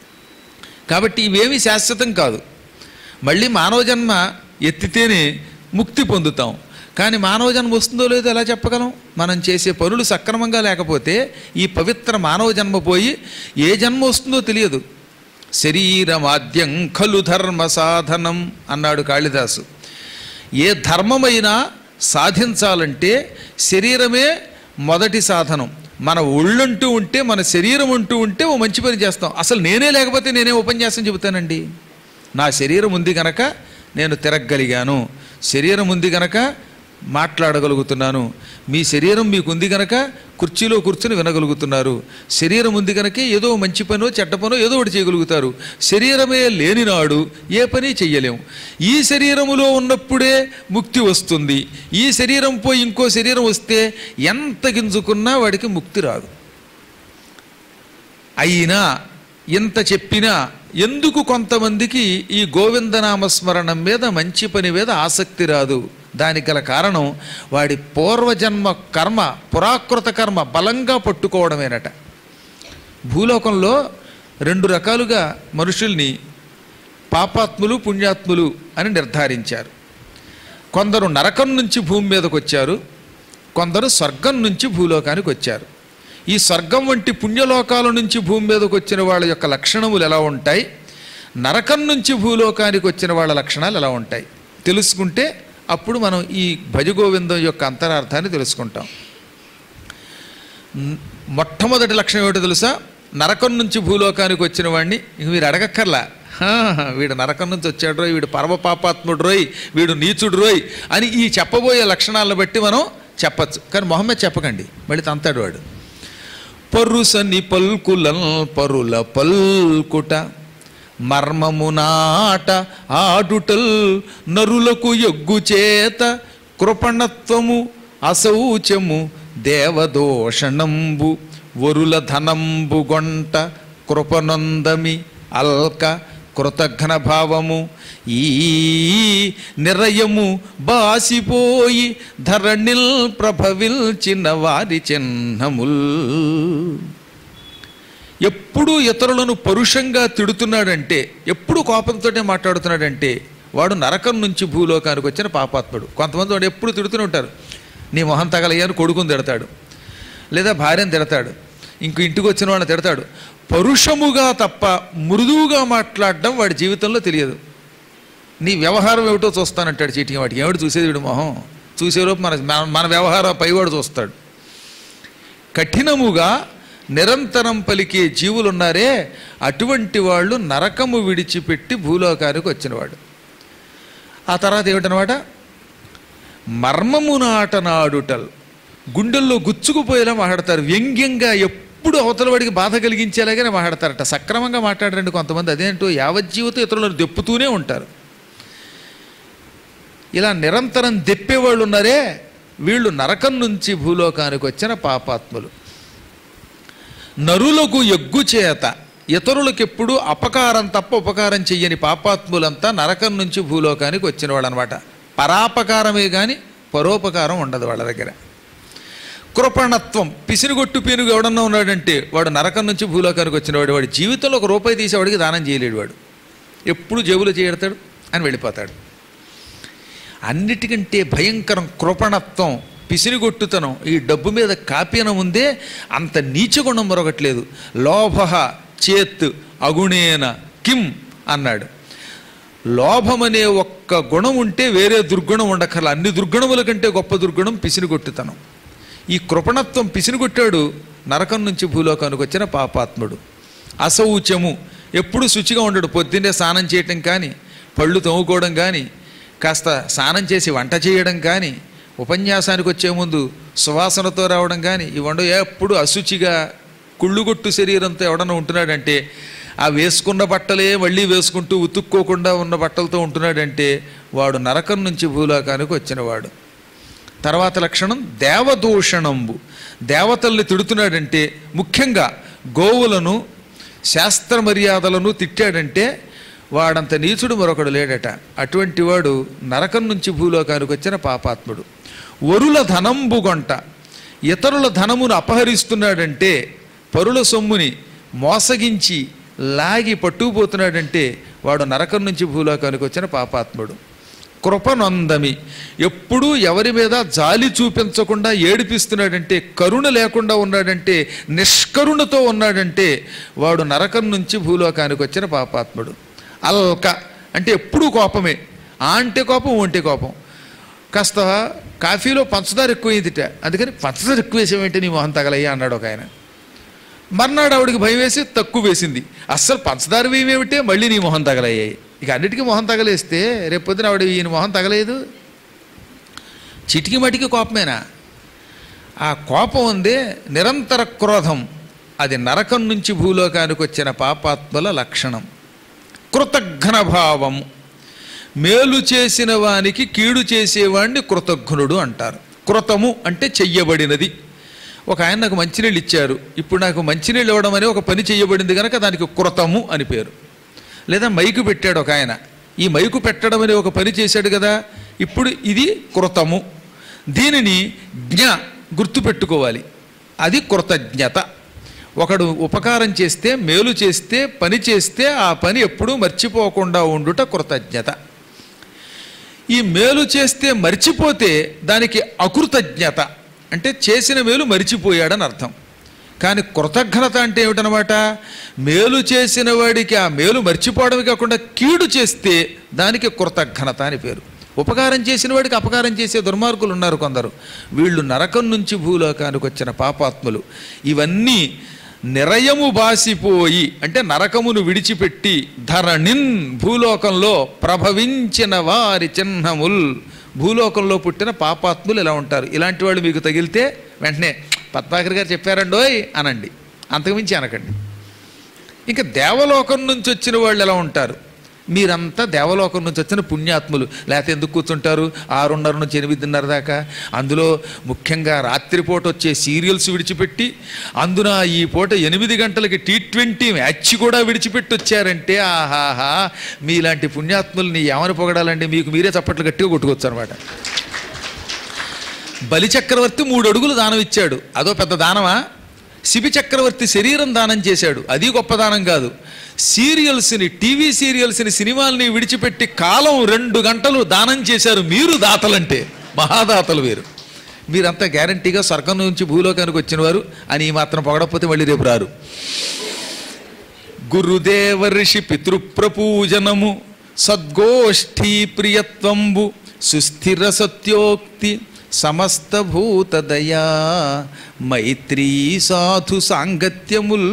కాబట్టి ఇవేమీ శాశ్వతం కాదు మళ్ళీ మానవ జన్మ ఎత్తితేనే ముక్తి పొందుతాం కానీ మానవ జన్మ వస్తుందో లేదో ఎలా చెప్పగలం మనం చేసే పనులు సక్రమంగా లేకపోతే ఈ పవిత్ర మానవ జన్మ పోయి ఏ జన్మ వస్తుందో తెలియదు శరీరమాద్యం ఖలు ధర్మ సాధనం అన్నాడు కాళిదాసు ఏ ధర్మమైనా సాధించాలంటే శరీరమే మొదటి సాధనం మన ఒళ్ళంటూ ఉంటే మన శరీరం అంటూ ఉంటే ఓ మంచి పని చేస్తాం అసలు నేనే లేకపోతే నేనే ఉపన్యాసం చెబుతానండి నా శరీరం ఉంది గనక నేను తిరగగలిగాను శరీరం ఉంది గనక మాట్లాడగలుగుతున్నాను మీ శరీరం మీకు ఉంది గనక కుర్చీలో కూర్చుని వినగలుగుతున్నారు శరీరం ఉంది గనకే ఏదో మంచి పనో చెడ్డ పనో ఏదో ఒకటి చేయగలుగుతారు శరీరమే లేనినాడు ఏ పని చెయ్యలేము ఈ శరీరములో ఉన్నప్పుడే ముక్తి వస్తుంది ఈ శరీరం పోయి ఇంకో శరీరం వస్తే ఎంత గింజుకున్నా వాడికి ముక్తి రాదు అయినా ఇంత చెప్పినా ఎందుకు కొంతమందికి ఈ గోవిందనామస్మరణం మీద మంచి పని మీద ఆసక్తి రాదు దానికి గల కారణం వాడి పూర్వజన్మ కర్మ పురాకృత కర్మ బలంగా పట్టుకోవడమేనట భూలోకంలో రెండు రకాలుగా మనుషుల్ని పాపాత్ములు పుణ్యాత్ములు అని నిర్ధారించారు కొందరు నరకం నుంచి భూమి మీదకి వచ్చారు కొందరు స్వర్గం నుంచి భూలోకానికి వచ్చారు ఈ స్వర్గం వంటి పుణ్యలోకాల నుంచి భూమి మీదకి వచ్చిన వాళ్ళ యొక్క లక్షణములు ఎలా ఉంటాయి నరకం నుంచి భూలోకానికి వచ్చిన వాళ్ళ లక్షణాలు ఎలా ఉంటాయి తెలుసుకుంటే అప్పుడు మనం ఈ భజగోవిందం యొక్క అంతరార్థాన్ని తెలుసుకుంటాం న్- మొట్టమొదటి లక్షణం ఏమిటో తెలుసా నరకం నుంచి భూలోకానికి వచ్చిన వాడిని ఇంక మీరు అడగక్కర్లా "హా, వీడు నరకం నుంచి వచ్చాడు రోయ్ వీడు పరమ పాపాత్ముడు రోయ్ వీడు నీచుడు రోయ్ అని ఈ చెప్పబోయే లక్షణాలను బట్టి మనం చెప్పచ్చు కానీ మొహమ్మద్ చెప్పకండి మళ్ళీ తంతాడు వాడు పరుసని పల్కులన్ పరుల పల్కుట మర్మమునాట ఆడుటల్ నరులకు ఎగ్గు చేత కృపణత్వము అశౌచము దేవదోషణంబు వరుల ధనంబు గొంట కృపనొందమి అల్క కృతఘ్న భావము ఈ నిరయము బాసిపోయి ధరణిల్ ప్రభవిల్చిన వారి చిహ్నముల్ ఎప్పుడూ ఇతరులను పరుషంగా తిడుతున్నాడంటే ఎప్పుడు కోపంతోనే మాట్లాడుతున్నాడంటే వాడు నరకం నుంచి భూలోకానికి వచ్చిన పాపాత్ముడు కొంతమంది వాడు ఎప్పుడు తిడుతూనే ఉంటారు నీ మొహం తగలయ్యాను కొడుకుని తిడతాడు లేదా భార్యను తిడతాడు ఇంక ఇంటికి వచ్చిన వాళ్ళని తిడతాడు పరుషముగా తప్ప మృదువుగా మాట్లాడడం వాడి జీవితంలో తెలియదు నీ వ్యవహారం ఏమిటో చూస్తానంటాడు చీటికి వాటికి ఏమిటి చూసేది వీడు మొహం చూసేలోపు మన మన- మన వ్యవహారం పైవాడు చూస్తాడు కఠినముగా నిరంతరం పలికే జీవులున్నారే అటువంటి వాళ్ళు నరకము విడిచిపెట్టి భూలోకానికి వచ్చినవాడు ఆ తర్వాత ఏమిటనమాట మర్మము నాటనాడుటల్ గుండెల్లో గుచ్చుకుపోయేలా మాట్లాడతారు వ్యంగ్యంగా ఎప్పుడు అవతల వాడికి బాధ కలిగించేలాగానే మాట్లాడతారట సక్రమంగా మాట్లాడరండి కొంతమంది అదేంటో యావజ్జీవితం ఇతరులను దెప్పుతూనే ఉంటారు ఇలా నిరంతరం దెప్పేవాళ్ళు ఉన్నారే వీళ్ళు నరకం నుంచి భూలోకానికి వచ్చిన పాపాత్ములు నరులకు ఎగ్గు చేత ఇతరులకు ఎప్పుడు అపకారం తప్ప ఉపకారం చెయ్యని పాపాత్ములంతా నరకం నుంచి భూలోకానికి వచ్చిన వాళ్ళు అనమాట పరాపకారమే కానీ పరోపకారం ఉండదు వాళ్ళ దగ్గర కృపణత్వం పిసినిగొట్టు పీనుగు ఎవడన్నా ఉన్నాడంటే వాడు నరకం నుంచి భూలోకానికి వచ్చినవాడు వాడి జీవితంలో ఒక రూపాయి తీసేవాడికి దానం చేయలేడు వాడు ఎప్పుడు జేబులో చేయడతాడు అని వెళ్ళిపోతాడు అన్నిటికంటే భయంకరం కృపణత్వం పిసిరిగొట్టుతనం ఈ డబ్బు మీద కాపీనం ఉందే అంత నీచగుణం మరొకట్లేదు లోభ చేత్ అగుణేన కిం అన్నాడు లోభమనే ఒక్క గుణం ఉంటే వేరే దుర్గుణం ఉండక్కర్ల అన్ని దుర్గుణముల కంటే గొప్ప దుర్గుణం పిసినిగొట్టుతనం ఈ కృపణత్వం పిసినిగొట్టాడు నరకం నుంచి భూలోకానికి వచ్చిన పాపాత్ముడు అశౌచము ఎప్పుడు శుచిగా ఉండడు పొద్దున్నే స్నానం చేయటం కానీ పళ్ళు తోముకోవడం కానీ కాస్త స్నానం చేసి వంట చేయడం కానీ ఉపన్యాసానికి వచ్చే ముందు సువాసనతో రావడం కానీ ఇవండు ఎప్పుడు అశుచిగా కుళ్ళుగొట్టు శరీరంతో ఎవడన్నా ఉంటున్నాడంటే ఆ వేసుకున్న బట్టలే మళ్ళీ వేసుకుంటూ ఉతుక్కోకుండా ఉన్న బట్టలతో ఉంటున్నాడంటే వాడు నరకం నుంచి భూలోకానికి వచ్చినవాడు తర్వాత లక్షణం దేవదూషణంబు దేవతల్ని తిడుతున్నాడంటే ముఖ్యంగా గోవులను శాస్త్ర మర్యాదలను తిట్టాడంటే వాడంత నీచుడు మరొకడు లేడట అటువంటి వాడు నరకం నుంచి భూలోకానికి వచ్చిన పాపాత్ముడు వరుల ధనంబు గొంట ఇతరుల ధనమును అపహరిస్తున్నాడంటే పరుల సొమ్ముని మోసగించి లాగి పట్టుకుపోతున్నాడంటే వాడు నరకం నుంచి భూలోకానికి వచ్చిన పాపాత్ముడు కృపనొందమి ఎప్పుడూ ఎవరి మీద జాలి చూపించకుండా ఏడిపిస్తున్నాడంటే కరుణ లేకుండా ఉన్నాడంటే నిష్కరుణతో ఉన్నాడంటే వాడు నరకం నుంచి భూలోకానికి వచ్చిన పాపాత్ముడు అల్క అంటే ఎప్పుడూ కోపమే ఆ అంటే కోపం ఓ అంటే కోపం కాస్త కాఫీలో పంచదార ఎక్కువైందిట అందుకని పంచదార ఎక్కువ వేసేవేంటి నీ మొహం తగలయ్యా అన్నాడు ఒక ఆయన మర్నాడు ఆవిడికి భయం వేసి తక్కువ వేసింది అస్సలు పంచదార వేయమేమిటే మళ్ళీ నీ మొహం తగలయ్యాయి ఇక అన్నిటికీ మొహం తగలేస్తే రేపొద్దున ఆవిడ ఈయన మొహం తగలేదు చిటికి మటికి కోపమేనా ఆ కోపం ఉందే నిరంతర క్రోధం అది నరకం నుంచి భూలోకానికి వచ్చిన పాపాత్మల లక్షణం కృతఘ్న భావం మేలు చేసిన వానికి కీడు చేసేవాణ్ణి కృతఘ్నుడు అంటారు కృతము అంటే చెయ్యబడినది ఒక ఆయన నాకు మంచినీళ్ళు ఇచ్చారు ఇప్పుడు నాకు మంచినీళ్ళు ఇవ్వడం అనే ఒక పని చేయబడింది కనుక దానికి కృతము అని పేరు లేదా మైకు పెట్టాడు ఒక ఆయన ఈ మైకు పెట్టడం అనే ఒక పని చేశాడు కదా ఇప్పుడు ఇది కృతము దీనిని జ్ఞ గుర్తుపెట్టుకోవాలి అది కృతజ్ఞత ఒకడు ఉపకారం చేస్తే మేలు చేస్తే పని చేస్తే ఆ పని ఎప్పుడూ మర్చిపోకుండా ఉండుట కృతజ్ఞత ఈ మేలు చేస్తే మర్చిపోతే దానికి అకృతజ్ఞత అంటే చేసిన మేలు మరిచిపోయాడని అర్థం కానీ కృతజ్ఞత అంటే ఏమిటనమాట మేలు చేసిన వాడికి ఆ మేలు మర్చిపోవడమే కాకుండా కీడు చేస్తే దానికి కృతజ్ఞత అని పేరు ఉపకారం చేసిన వాడికి అపకారం చేసే దుర్మార్గులు ఉన్నారు కొందరు వీళ్ళు నరకం నుంచి భూలోకానికి వచ్చిన పాపాత్ములు ఇవన్నీ నిరయము బాసిపోయి అంటే నరకమును విడిచిపెట్టి ధరణిన్ భూలోకంలో ప్రభవించిన వారి చిహ్నముల్ భూలోకంలో పుట్టిన పాపాత్ములు ఇలా ఉంటారు ఇలాంటి వాళ్ళు మీకు తగిలితే వెంటనే పద్మాకర్ గారు చెప్పారండోయ్ అనండి అంతకుమించి అనకండి ఇంకా దేవలోకం నుంచి వచ్చిన వాళ్ళు ఎలా ఉంటారు మీరంతా దేవలోకం నుంచి వచ్చిన పుణ్యాత్ములు లేకపోతే ఎందుకు కూర్చుంటారు ఆరున్నర నుంచి ఎనిమిదిన్నర దాకా అందులో ముఖ్యంగా రాత్రిపూట వచ్చే సీరియల్స్ విడిచిపెట్టి అందున ఈ పూట ఎనిమిది గంటలకి టీ ట్వంటీ మ్యాచ్ కూడా విడిచిపెట్టి వచ్చారంటే ఆహాహా మీలాంటి పుణ్యాత్ముల్ని ఏమని పొగడాలండి మీకు మీరే చప్పట్లు గట్టిగా కొట్టుకోవచ్చు అనమాట బలి చక్రవర్తి మూడు అడుగులు దానం ఇచ్చాడు అదో పెద్ద దానమా శిబి చక్రవర్తి శరీరం దానం చేశాడు అది గొప్ప దానం కాదు సీరియల్స్ని టీవీ సీరియల్స్ని సినిమాల్ని విడిచిపెట్టి కాలం రెండు గంటలు దానం చేశారు మీరు దాతలంటే మహాదాతలు వీరు మీరంతా గ్యారంటీగా స్వర్గం నుంచి భూలోకానికి వచ్చిన వారు అని ఈ మాత్రం పొగడకపోతే మళ్ళీ రేపు రారు గురుదేవర్షి పితృప్రపూజనము సద్గోష్ఠీ ప్రియత్వంబు సుస్థిర సత్యోక్తి సమస్త భూతదయా మైత్రీ సాధు సాంగత్యముల్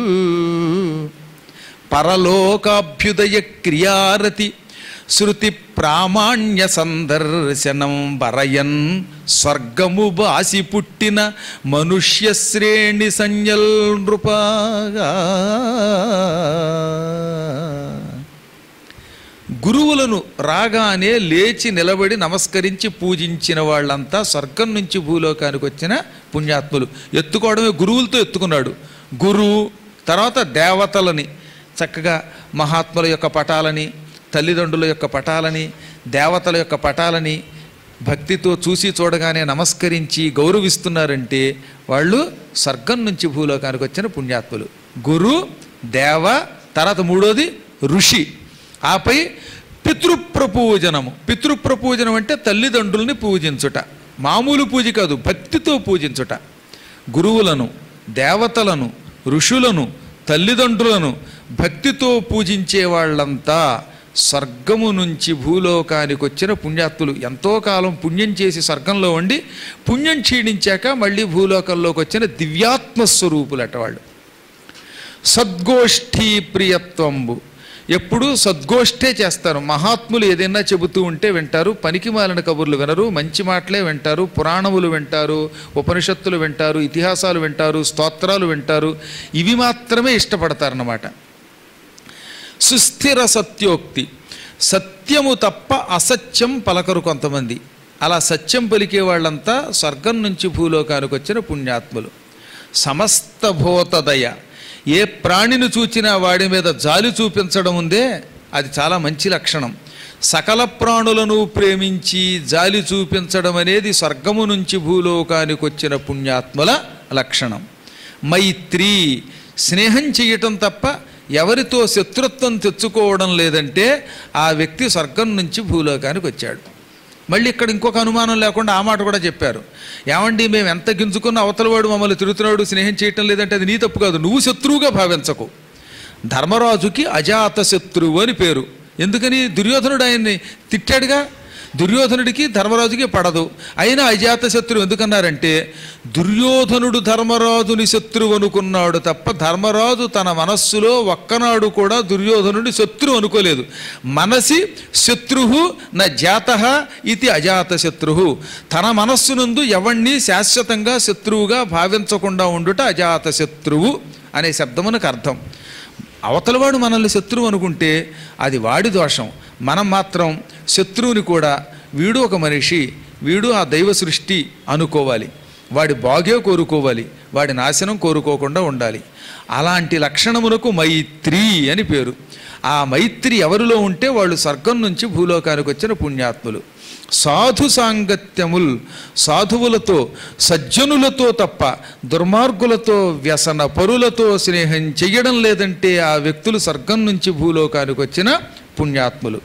పరలోకాభ్యుదయ క్రియారతి శృతి ప్రామాణ్య సందర్శనం వరయన్ స్వర్గము బాసి పుట్టిన మనుష్య శ్రేణి సంజ్ఞల్ నృపాగా గురువులను రాగానే లేచి నిలబడి నమస్కరించి పూజించిన వాళ్ళంతా స్వర్గం నుంచి భూలోకానికి వచ్చిన పుణ్యాత్ములు ఎత్తుకోవడమే గురువులతో ఎత్తుకున్నాడు గురువు తర్వాత దేవతలని చక్కగా మహాత్ముల యొక్క పటాలని తల్లిదండ్రుల యొక్క పటాలని దేవతల యొక్క పటాలని భక్తితో చూసి చూడగానే నమస్కరించి గౌరవిస్తున్నారంటే వాళ్ళు స్వర్గం నుంచి భూలోకానికి వచ్చిన పుణ్యాత్ములు గురు దేవ తర్వాత మూడోది ఋషి ఆపై పితృప్రపూజనము పితృప్రపూజనం అంటే తల్లిదండ్రుల్ని పూజించుట మామూలు పూజ కాదు భక్తితో పూజించుట గురువులను దేవతలను ఋషులను తల్లిదండ్రులను భక్తితో పూజించే వాళ్ళంతా స్వర్గము నుంచి భూలోకానికి వచ్చిన పుణ్యాత్ములు ఎంతో కాలం పుణ్యం చేసి స్వర్గంలో ఉండి పుణ్యం క్షీణించాక మళ్ళీ భూలోకంలోకి వచ్చిన దివ్యాత్మ స్వరూపులట వాళ్ళు సద్గోష్ఠీ ప్రియత్వంబు ఎప్పుడూ సద్గోష్ఠే చేస్తారు మహాత్ములు ఏదైనా చెబుతూ ఉంటే వింటారు పనికి మాలిన కబుర్లు వినరు మంచి మాటలే వింటారు పురాణములు వింటారు ఉపనిషత్తులు వింటారు ఇతిహాసాలు వింటారు స్తోత్రాలు వింటారు ఇవి మాత్రమే ఇష్టపడతారన్నమాట సుస్థిర సత్యోక్తి సత్యము తప్ప అసత్యం పలకరు కొంతమంది అలా సత్యం పలికే వాళ్ళంతా స్వర్గం నుంచి భూలోకానికి వచ్చిన పుణ్యాత్ములు సమస్త భూతదయ ఏ ప్రాణిని చూచినా వాడి మీద జాలి చూపించడం ఉందే అది చాలా మంచి లక్షణం సకల ప్రాణులను ప్రేమించి జాలి చూపించడం అనేది స్వర్గము నుంచి భూలోకానికి వచ్చిన పుణ్యాత్ముల లక్షణం మైత్రి స్నేహం చేయటం తప్ప ఎవరితో శత్రుత్వం తెచ్చుకోవడం లేదంటే ఆ వ్యక్తి స్వర్గం నుంచి భూలోకానికి వచ్చాడు మళ్ళీ ఇక్కడ ఇంకొక అనుమానం లేకుండా ఆ మాట కూడా చెప్పారు ఏమండి మేము ఎంత గింజుకున్న అవతలవాడు మమ్మల్ని తిరుగుతున్నాడు స్నేహం చేయటం లేదంటే అది నీ తప్పు కాదు నువ్వు శత్రువుగా భావించకు ధర్మరాజుకి అజాత శత్రువు అని పేరు ఎందుకని దుర్యోధనుడు ఆయన్ని తిట్టాడుగా దుర్యోధనుడికి ధర్మరాజుకి పడదు అయినా అజాత శత్రువు ఎందుకన్నారంటే దుర్యోధనుడు ధర్మరాజుని శత్రువు అనుకున్నాడు తప్ప ధర్మరాజు తన మనస్సులో ఒక్కనాడు కూడా దుర్యోధనుడి శత్రువు అనుకోలేదు మనసి శత్రువు నా జాత ఇది అజాత శత్రువు తన మనస్సునందు ఎవణ్ణి శాశ్వతంగా శత్రువుగా భావించకుండా ఉండుట అజాత శత్రువు అనే శబ్దమునకు అర్థం అవతలవాడు మనల్ని శత్రువు అనుకుంటే అది వాడి దోషం మనం మాత్రం శత్రువుని కూడా వీడు ఒక మనిషి వీడు ఆ దైవ సృష్టి అనుకోవాలి వాడి బాగే కోరుకోవాలి వాడి నాశనం కోరుకోకుండా ఉండాలి అలాంటి లక్షణమునకు మైత్రి అని పేరు ఆ మైత్రి ఎవరిలో ఉంటే వాళ్ళు స్వర్గం నుంచి భూలోకానికి వచ్చిన పుణ్యాత్ములు సాధు సాంగత్యముల్ సాధువులతో సజ్జనులతో తప్ప దుర్మార్గులతో వ్యసన పరులతో స్నేహం చెయ్యడం లేదంటే ఆ వ్యక్తులు స్వర్గం నుంచి భూలోకానికి వచ్చిన పుణ్యాత్ములు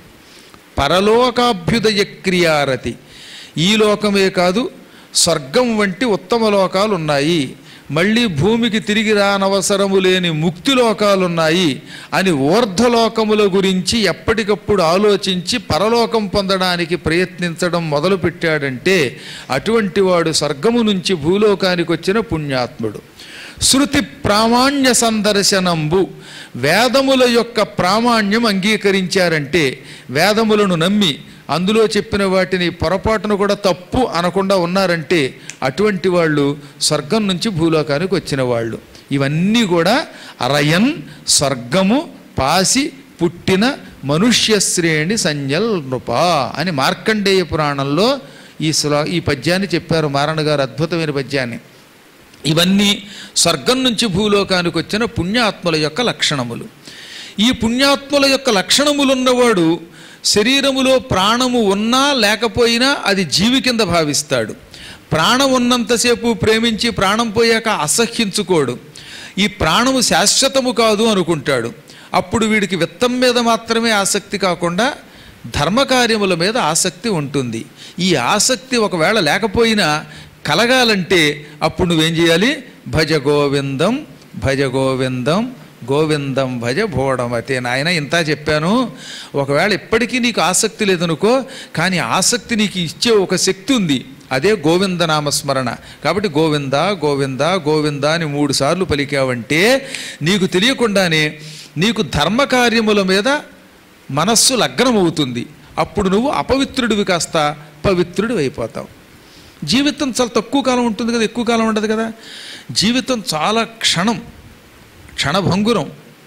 పరలోకాభ్యుదయ క్రియారతి ఈ లోకమే కాదు స్వర్గం వంటి ఉత్తమ లోకాలు ఉన్నాయి మళ్ళీ భూమికి తిరిగి రానవసరము లేని ముక్తి లోకాలున్నాయి అని ఊర్ధ్వలోకముల గురించి ఎప్పటికప్పుడు ఆలోచించి పరలోకం పొందడానికి ప్రయత్నించడం మొదలుపెట్టాడంటే అటువంటి వాడు స్వర్గము నుంచి భూలోకానికి వచ్చిన పుణ్యాత్ముడు శృతి ప్రామాణ్య సందర్శనంబు వేదముల యొక్క ప్రామాణ్యం అంగీకరించారంటే వేదములను నమ్మి అందులో చెప్పిన వాటిని పొరపాటును కూడా తప్పు అనకుండా ఉన్నారంటే అటువంటి వాళ్ళు స్వర్గం నుంచి భూలోకానికి వచ్చిన వాళ్ళు ఇవన్నీ కూడా అరయన్ స్వర్గము పాసి పుట్టిన మనుష్య శ్రేణి సంజల్ నృప అని మార్కండేయ పురాణంలో ఈ శ్లో ఈ పద్యాన్ని చెప్పారు మారణ గారు అద్భుతమైన పద్యాన్ని ఇవన్నీ స్వర్గం నుంచి భూలోకానికి వచ్చిన పుణ్యాత్ముల యొక్క లక్షణములు ఈ పుణ్యాత్ముల యొక్క లక్షణములున్నవాడు శరీరములో ప్రాణము ఉన్నా లేకపోయినా అది జీవి కింద భావిస్తాడు ప్రాణం ఉన్నంతసేపు ప్రేమించి ప్రాణం పోయాక అసహ్యించుకోడు ఈ ప్రాణము శాశ్వతము కాదు అనుకుంటాడు అప్పుడు వీడికి విత్తం మీద మాత్రమే ఆసక్తి కాకుండా ధర్మకార్యముల మీద ఆసక్తి ఉంటుంది ఈ ఆసక్తి ఒకవేళ లేకపోయినా కలగాలంటే అప్పుడు నువ్వేం చేయాలి భజ గోవిందం భజ గోవిందం గోవిందం భజ భోడమతే నాయన ఇంత చెప్పాను ఒకవేళ ఇప్పటికీ నీకు ఆసక్తి లేదనుకో కానీ ఆసక్తి నీకు ఇచ్చే ఒక శక్తి ఉంది అదే గోవింద నామస్మరణ కాబట్టి గోవింద గోవింద గోవింద అని మూడు సార్లు పలికావంటే నీకు తెలియకుండానే నీకు ధర్మకార్యముల మీద మనస్సు లగ్నమవుతుంది అప్పుడు నువ్వు అపవిత్రుడివి కాస్త పవిత్రుడు అయిపోతావు జీవితం చాలా తక్కువ కాలం ఉంటుంది కదా ఎక్కువ కాలం ఉండదు కదా జీవితం చాలా క్షణం క్షణభంగురం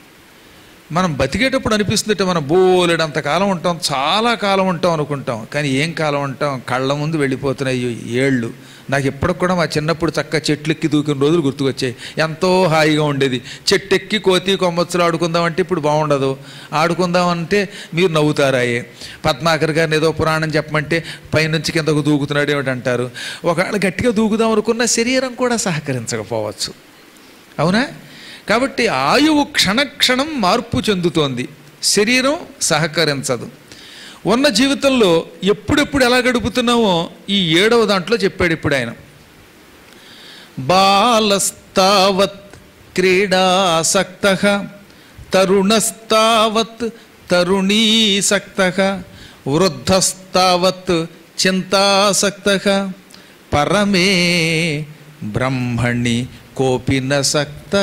మనం బతికేటప్పుడు అనిపిస్తుందంటే మనం బోలెడంత కాలం ఉంటాం చాలా కాలం ఉంటాం అనుకుంటాం కానీ ఏం కాలం ఉంటాం కళ్ళ ముందు వెళ్ళిపోతున్నాయి ఏళ్ళు నాకు ఇప్పటికి కూడా మా చిన్నప్పుడు చక్క చెట్లెక్కి దూకిన రోజులు గుర్తుకొచ్చాయి ఎంతో హాయిగా ఉండేది చెట్టెక్కి కోతి కొమ్మచ్చులు ఆడుకుందామంటే ఇప్పుడు బాగుండదు ఆడుకుందామంటే మీరు నవ్వుతారాయే పద్మాకర్ గారిని ఏదో పురాణం చెప్పమంటే పైనుంచి కిందకు దూకుతున్నాడు ఏమిటంటారు ఒకవేళ గట్టిగా దూకుదాం అనుకున్న శరీరం కూడా సహకరించకపోవచ్చు అవునా కాబట్టి ఆయువు క్షణక్షణం మార్పు చెందుతోంది శరీరం సహకరించదు ఉన్న జీవితంలో ఎప్పుడెప్పుడు ఎలా గడుపుతున్నామో ఈ ఏడవ దాంట్లో చెప్పాడు ఇప్పుడు ఆయన బాలస్తావత్ క్రీడాసక్త తరుణస్తావత్ తరుణీసక్త వృద్ధస్తావత్ చింతాసక్త పరమే బ్రహ్మణి కోపిన సక్త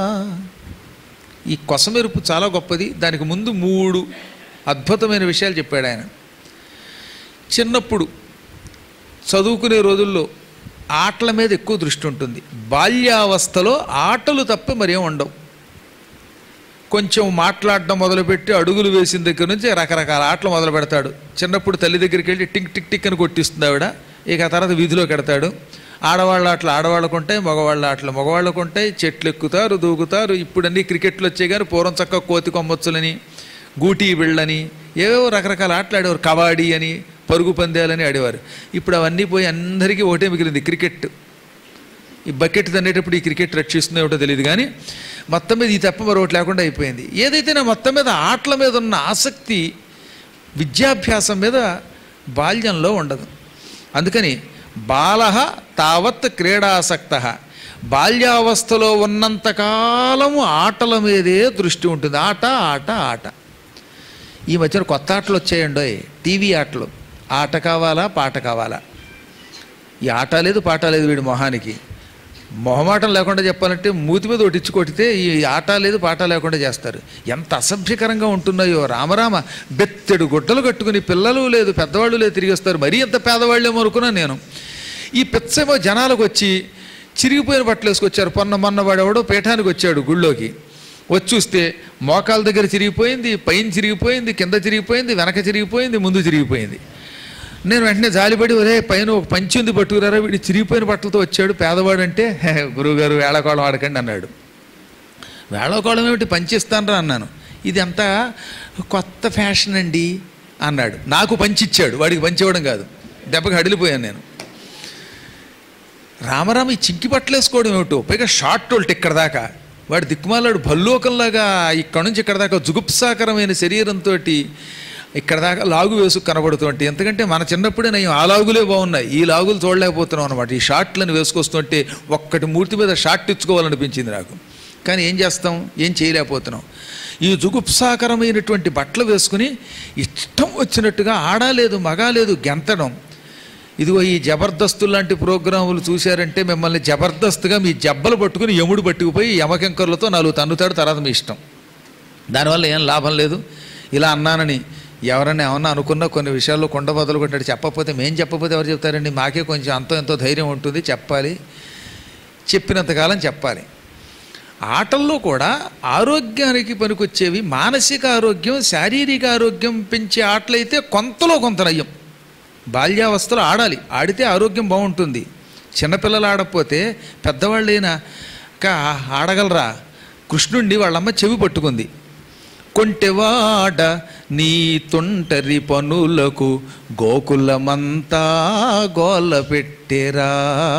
ఈ కొసమెరుపు చాలా గొప్పది దానికి ముందు మూడు అద్భుతమైన విషయాలు చెప్పాడు ఆయన చిన్నప్పుడు చదువుకునే రోజుల్లో ఆటల మీద ఎక్కువ దృష్టి ఉంటుంది బాల్యావస్థలో ఆటలు తప్ప మరేం ఉండవు కొంచెం మాట్లాడడం మొదలుపెట్టి అడుగులు వేసిన దగ్గర నుంచి రకరకాల ఆటలు మొదలు పెడతాడు చిన్నప్పుడు తల్లి దగ్గరికి వెళ్ళి టిక్ టిక్ టిక్ అని కొట్టిస్తుంది ఆవిడ ఇక ఆ తర్వాత వీధిలోకి ఎడతాడు ఆడవాళ్ళ ఆటలు ఆడవాళ్ళకు ఉంటాయి మగవాళ్ళ ఆటలు మగవాళ్ళకు ఉంటాయి చెట్లు ఎక్కుతారు దూకుతారు ఇప్పుడు అన్ని క్రికెట్లు వచ్చాయి కానీ పూర్వం చక్క కోతి కొమ్మచ్చులని గూటీ బిళ్ళని ఏవేవో రకరకాల ఆటలు ఆడేవారు కబాడీ అని పరుగు పందాలని ఆడేవారు ఇప్పుడు అవన్నీ పోయి అందరికీ ఒకటే మిగిలింది క్రికెట్ ఈ బకెట్ తన్నేటప్పుడు ఈ క్రికెట్ రక్షిస్తుందో ఏమిటో తెలియదు కానీ మొత్తం మీద ఈ తప్ప మరొకటి లేకుండా అయిపోయింది ఏదైతే నా మొత్తం మీద ఆటల మీద ఉన్న ఆసక్తి విద్యాభ్యాసం మీద బాల్యంలో ఉండదు అందుకని బాల తావత్ క్రీడాసక్త బాల్యావస్థలో ఉన్నంతకాలము ఆటల మీదే దృష్టి ఉంటుంది ఆట ఆట ఆట ఈ మధ్యన కొత్త ఆటలు వచ్చాయండోయ్ టీవీ ఆటలు ఆట కావాలా పాట కావాలా ఈ ఆట లేదు పాట లేదు వీడి మొహానికి మొహమాటం లేకుండా చెప్పాలంటే మూతి మీద ఒకటి ఇచ్చి కొట్టితే ఈ ఆట లేదు పాట లేకుండా చేస్తారు ఎంత అసభ్యకరంగా ఉంటున్నాయో రామరామ బెత్తెడు గుడ్డలు కట్టుకుని పిల్లలు లేదు పెద్దవాళ్ళు లేదు తిరిగి వస్తారు మరీ ఎంత పేదవాళ్ళేమో అనుకున్నాను నేను ఈ పిచ్చేమో జనాలకు వచ్చి చిరిగిపోయిన బట్టలు వేసుకొచ్చారు పొన్న మొన్న వాడెవడో పీఠానికి వచ్చాడు గుళ్ళోకి వచ్చి చూస్తే మోకాల దగ్గర చిరిగిపోయింది పైన చిరిగిపోయింది కింద చిరిగిపోయింది వెనక చిరిగిపోయింది ముందు చిరిగిపోయింది నేను వెంటనే జాలిపడి ఒరే పైన ఒక పంచి ఉంది పట్టుకురారా వీడి చిరిగిపోయిన బట్టలతో వచ్చాడు పేదవాడు అంటే "హే, గురువుగారు వేళకోళం ఆడకండి అన్నాడు వేళకోళం ఏమిటి పంచిస్తానరా అన్నాను ఇది అంతా కొత్త ఫ్యాషన్ అండి అన్నాడు నాకు పంచిచ్చాడు వాడికి పంచివ్వడం కాదు దెబ్బకి హడిలిపోయాను నేను రామరామ ఈ చింకి బట్టలు వేసుకోవడం ఏమిటో పైగా షార్ట్ టోల్ట్ ఇక్కడ దాకా వాడు దిక్కుమాలాడు భల్లోకంలాగా ఇక్కడ నుంచి ఇక్కడ దాకా జుగుప్సాకరమైన శరీరంతో ఇక్కడ దాకా లాగు వేసు కనబడుతుంటే ఎందుకంటే మన చిన్నప్పుడే నేను ఆ లాగులే బాగున్నాయి ఈ లాగులు చూడలేకపోతున్నాం అనమాట ఈ షార్ట్లను వేసుకొస్తుంటే ఒక్కటి మూర్తి మీద షార్ట్ ఇచ్చుకోవాలనిపించింది నాకు కానీ ఏం చేస్తాం ఏం చేయలేకపోతున్నాం ఈ జుగుప్సాకరమైనటువంటి బట్టలు వేసుకుని ఇష్టం వచ్చినట్టుగా ఆడలేదు మగాలేదు గెంతడం ఇదిగో ఈ జబర్దస్త్ లాంటి ప్రోగ్రాములు చూశారంటే మిమ్మల్ని జబర్దస్త్గా మీ జబ్బలు పట్టుకుని యముడు పట్టుకుపోయి యమకెంకర్లతో నాలుగు తన్నుతాడు తర్వాత మీ ఇష్టం దానివల్ల ఏం లాభం లేదు ఇలా అన్నానని ఎవరన్నా ఏమన్నా అనుకున్నా కొన్ని విషయాల్లో కొండ బదులు కొట్టాడు చెప్పకపోతే మేం చెప్పకపోతే ఎవరు చెప్తారండి మాకే కొంచెం అంతో ఎంతో ధైర్యం ఉంటుంది చెప్పాలి చెప్పినంతకాలం చెప్పాలి ఆటల్లో కూడా ఆరోగ్యానికి పనికొచ్చేవి మానసిక ఆరోగ్యం శారీరక ఆరోగ్యం పెంచే ఆటలైతే కొంతలో కొంత నయ్యం బాల్యావస్థలో ఆడాలి ఆడితే ఆరోగ్యం బాగుంటుంది చిన్నపిల్లలు ఆడకపోతే పెద్దవాళ్ళైనా కా ఆడగలరా కృష్ణుణ్ణి వాళ్ళమ్మ చెవి పట్టుకుంది కొంటెవాడ నీ తొంటరి పనులకు గోకులమంతా గోల పెట్టెరా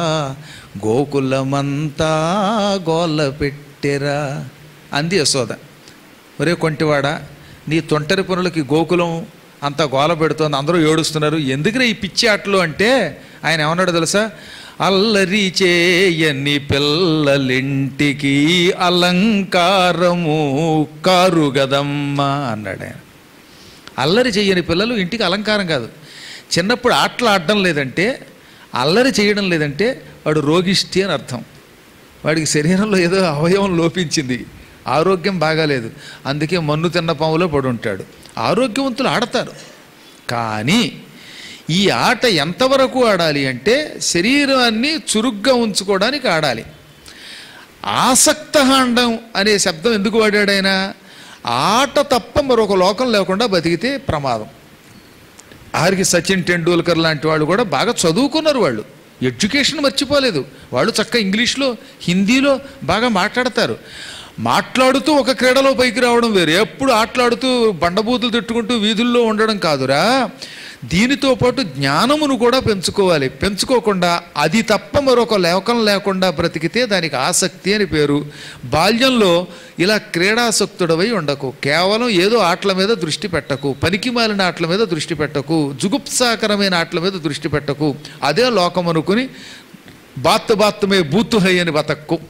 గోకులమంతా గోల పెట్టెరా అంది యశోద ఒరే కొంటివాడ నీ తొంటరి పనులకి గోకులం అంతా గోల పెడుతోంది అందరూ ఏడుస్తున్నారు ఎందుకురా ఈ పిచ్చి ఆటలు అంటే ఆయన ఏమన్నాడు తెలుసా అల్లరి చేయని పిల్లలింటికి అలంకారము కారు గదమ్మా అన్నాడు ఆయన అల్లరి చేయని పిల్లలు ఇంటికి అలంకారం కాదు చిన్నప్పుడు ఆటలు ఆడడం లేదంటే అల్లరి చేయడం లేదంటే వాడు రోగిష్టి అని అర్థం వాడికి శరీరంలో ఏదో అవయవం లోపించింది ఆరోగ్యం బాగాలేదు అందుకే మన్ను తిన్న పాములో పడి ఉంటాడు ఆరోగ్యవంతులు ఆడతారు కానీ ఈ ఆట ఎంతవరకు ఆడాలి అంటే శరీరాన్ని చురుగ్గా ఉంచుకోవడానికి ఆడాలి ఆసక్తహాండం అనే శబ్దం ఎందుకు వాడాడైనా ఆట తప్ప మరొక లోకం లేకుండా బతికితే ప్రమాదం ఆరికి సచిన్ టెండూల్కర్ లాంటి వాళ్ళు కూడా బాగా చదువుకున్నారు వాళ్ళు ఎడ్యుకేషన్ మర్చిపోలేదు వాళ్ళు చక్కగా ఇంగ్లీష్లో హిందీలో బాగా మాట్లాడతారు మాట్లాడుతూ ఒక క్రీడలో పైకి రావడం వేరు ఎప్పుడు ఆటలాడుతూ బండబూతులు తిట్టుకుంటూ వీధుల్లో ఉండడం కాదురా దీనితో పాటు జ్ఞానమును కూడా పెంచుకోవాలి పెంచుకోకుండా అది తప్ప మరొక లోకం లేకుండా బ్రతికితే దానికి ఆసక్తి అని పేరు బాల్యంలో ఇలా క్రీడాసక్తుడవై ఉండకు కేవలం ఏదో ఆటల మీద దృష్టి పెట్టకు పనికి మాలిన ఆటల మీద దృష్టి పెట్టకు జుగుప్సాకరమైన ఆటల మీద దృష్టి పెట్టకు అదే లోకం అనుకుని బాత్తు బాత్తుమే బూతు హై అని బతక్కు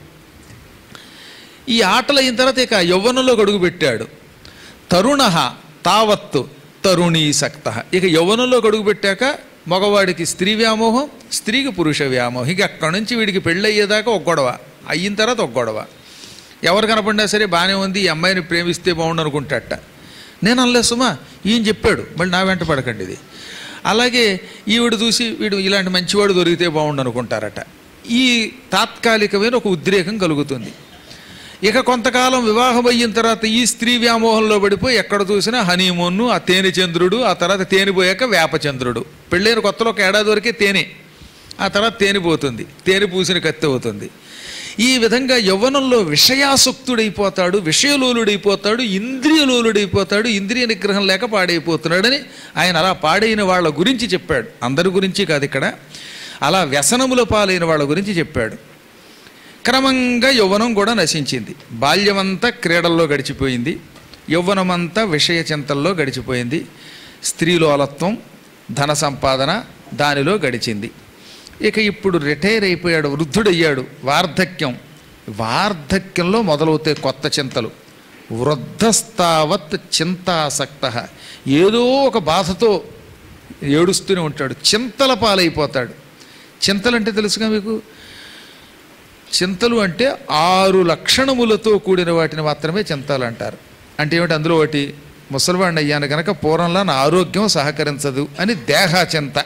ఈ ఆటలు అయిన తర్వాత ఇక యవ్వనంలో గడుగు పెట్టాడు తరుణ తావత్తు తరుణీసక్త ఇక యవ్వనంలో గడుగు పెట్టాక మగవాడికి స్త్రీ వ్యామోహం స్త్రీకి పురుష వ్యామోహం ఇక అక్కడి నుంచి వీడికి పెళ్ళయ్యేదాకా ఒక గొడవ అయిన తర్వాత ఒక గొడవ ఎవరు కనపడినా సరే బాగానే ఉంది ఈ అమ్మాయిని ప్రేమిస్తే బాగుండు అనుకుంటాట నేను అనలే సుమా ఈయన చెప్పాడు మళ్ళీ నా వెంట పడకండి ఇది అలాగే ఈవిడ చూసి వీడు ఇలాంటి మంచివాడు దొరికితే బాగుండు అనుకుంటారట ఈ తాత్కాలికమైన ఒక ఉద్రేకం కలుగుతుంది ఇక కొంతకాలం వివాహం అయిన తర్వాత ఈ స్త్రీ వ్యామోహంలో పడిపోయి ఎక్కడ చూసినా హనీమూన్ ఆ తేనె చంద్రుడు ఆ తర్వాత తేనె పోయాక వేపచంద్రుడు పెళ్ళైన కొత్తలో ఒక ఏడాది వరకే తేనె ఆ తర్వాత తేనె పోతుంది తేనె పూసిన కత్తి అవుతుంది ఈ విధంగా యవ్వనంలో విషయాసక్తుడైపోతాడు విషయలోలుడైపోతాడు ఇంద్రియలోలుడైపోతాడు ఇంద్రియ నిగ్రహం లేక పాడైపోతున్నాడని ఆయన అలా పాడైన వాళ్ళ గురించి చెప్పాడు అందరి గురించి కాదు ఇక్కడ అలా వ్యసనముల పాలైన వాళ్ళ గురించి చెప్పాడు క్రమంగా యవ్వనం కూడా నశించింది బాల్యమంతా క్రీడల్లో గడిచిపోయింది యవ్వనమంతా విషయ చింతల్లో గడిచిపోయింది స్త్రీలోలత్వం ధన సంపాదన దానిలో గడిచింది ఇక ఇప్పుడు రిటైర్ అయిపోయాడు వృద్ధుడయ్యాడు వార్ధక్యం వార్ధక్యంలో మొదలవుతాయి కొత్త చింతలు వృద్ధస్థావత్ చింతాసక్త ఏదో ఒక బాధతో ఏడుస్తూనే ఉంటాడు చింతల పాలైపోతాడు చింతలంటే తెలుసుగా మీకు చింతలు అంటే ఆరు లక్షణములతో కూడిన వాటిని మాత్రమే చింతలు అంటారు అంటే ఏమిటి అందులో ఒకటి ముసలివాడిని అయ్యాను కనుక పూర్వంలో నా ఆరోగ్యం సహకరించదు అని దేహ చింత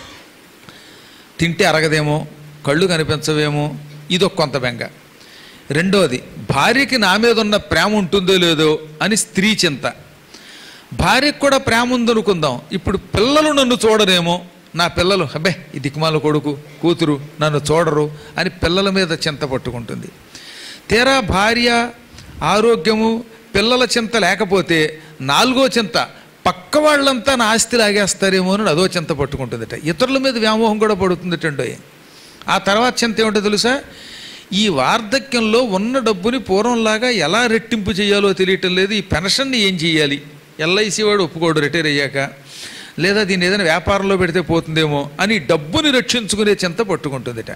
తింటే అరగదేమో కళ్ళు కనిపించవేమో ఇదొక కొంత బెంగ రెండోది భార్యకి నా మీద ఉన్న ప్రేమ ఉంటుందో లేదో అని స్త్రీ చింత భార్యకు కూడా ప్రేమ ఉందనుకుందాం ఇప్పుడు పిల్లలు నన్ను చూడరేమో నా పిల్లలు అబ్బే ఈ దిక్కుమాల కొడుకు కూతురు నన్ను చూడరు అని పిల్లల మీద చింత పట్టుకుంటుంది తీరా భార్య ఆరోగ్యము పిల్లల చింత లేకపోతే నాలుగో చింత పక్క వాళ్ళంతా నా ఆస్తి లాగేస్తారేమో అని అదో చింత పట్టుకుంటుందట ఇతరుల మీద వ్యామోహం కూడా పడుతుందటండో ఆ తర్వాత చింత ఏమిటో తెలుసా ఈ వార్ధక్యంలో ఉన్న డబ్బుని పూర్వంలాగా ఎలా రెట్టింపు చేయాలో తెలియటం లేదు ఈ పెన్షన్ని ఏం చేయాలి ఎల్ఐసి వాడు ఒప్పుకోడు రిటైర్ అయ్యాక లేదా దీన్ని ఏదైనా వ్యాపారంలో పెడితే పోతుందేమో అని డబ్బుని రక్షించుకునే చింత పట్టుకుంటుందిట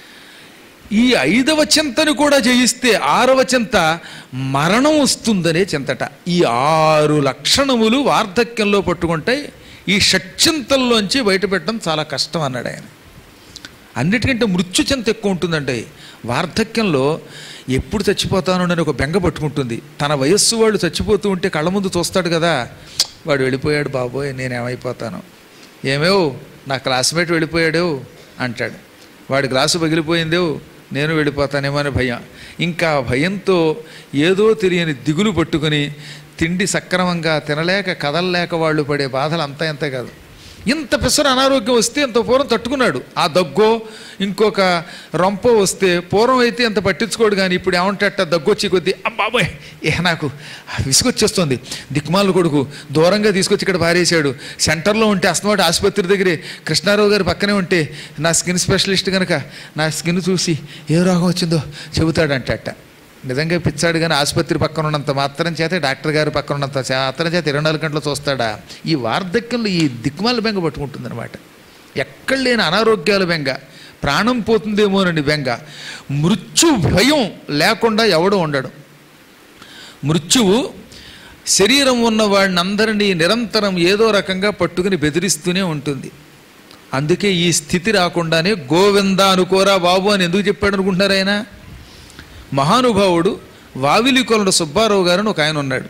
ఈ ఐదవ చింతను కూడా జయిస్తే ఆరవ చింత మరణం వస్తుందనే చింతట ఈ ఆరు లక్షణములు వార్ధక్యంలో పట్టుకుంటాయి ఈ షట్చింతల్లోంచి బయటపెట్టడం చాలా కష్టం అన్నాడు ఆయన అన్నిటికంటే మృత్యు చింత ఎక్కువ ఉంటుందండి వార్ధక్యంలో ఎప్పుడు చచ్చిపోతాను అని ఒక బెంగ పట్టుకుంటుంది తన వయస్సు వాళ్ళు చచ్చిపోతూ ఉంటే కళ్ళ ముందు చూస్తాడు కదా వాడు వెళ్ళిపోయాడు బాబోయ్ నేనేమైపోతాను ఏమేవ్ నా క్లాస్మేట్ వెళ్ళిపోయాడు అంటాడు వాడి గ్లాసు పగిలిపోయిందేవు నేను వెళ్ళిపోతానేమో అని భయం ఇంకా భయంతో ఏదో తెలియని దిగులు పట్టుకుని తిండి సక్రమంగా తినలేక కదలలేక వాళ్ళు పడే బాధలు అంతా ఎంత కాదు ఇంత పెసర అనారోగ్యం వస్తే ఇంత పూర్వం తట్టుకున్నాడు ఆ దగ్గో ఇంకొక రొంపో వస్తే పూర్వం అయితే ఇంత పట్టించుకోడు కానీ ఇప్పుడు ఏమంటట దగ్గొచ్చి కొద్దీ అబ్బాబాయ్ ఏ నాకు విసుగొచ్చేస్తుంది దిక్మాల కొడుకు దూరంగా తీసుకొచ్చి ఇక్కడ పారేశాడు సెంటర్లో ఉంటే అస్తమాట ఆసుపత్రి దగ్గరే కృష్ణారావు గారి పక్కనే ఉంటే నా స్కిన్ స్పెషలిస్ట్ కనుక నా స్కిన్ చూసి ఏ రోగం వచ్చిందో చెబుతాడంటట నిజంగా పిచ్చాడు కానీ ఆసుపత్రి పక్కన ఉన్నంత మాత్రం చేత డాక్టర్ గారి పక్కన ఉన్నంత మాత్రం చేత ఇరవై నాలుగు గంటలు చూస్తాడా ఈ వార్ధక్యంలో ఈ దిక్కుమాల బెంగ పట్టుకుంటుందన్నమాట ఎక్కడ లేని అనారోగ్యాల బెంగ ప్రాణం పోతుందేమోనని బెంగ మృత్యు భయం లేకుండా ఎవడో ఉండడు మృత్యువు శరీరం ఉన్న వాడిని అందరినీ నిరంతరం ఏదో రకంగా పట్టుకుని బెదిరిస్తూనే ఉంటుంది అందుకే ఈ స్థితి రాకుండానే గోవింద అనుకోరా బాబు అని ఎందుకు చెప్పాడు అనుకుంటున్నారు ఆయన మహానుభావుడు వావిలికొలను సుబ్బారావు గారు అని ఒక ఆయన ఉన్నాడు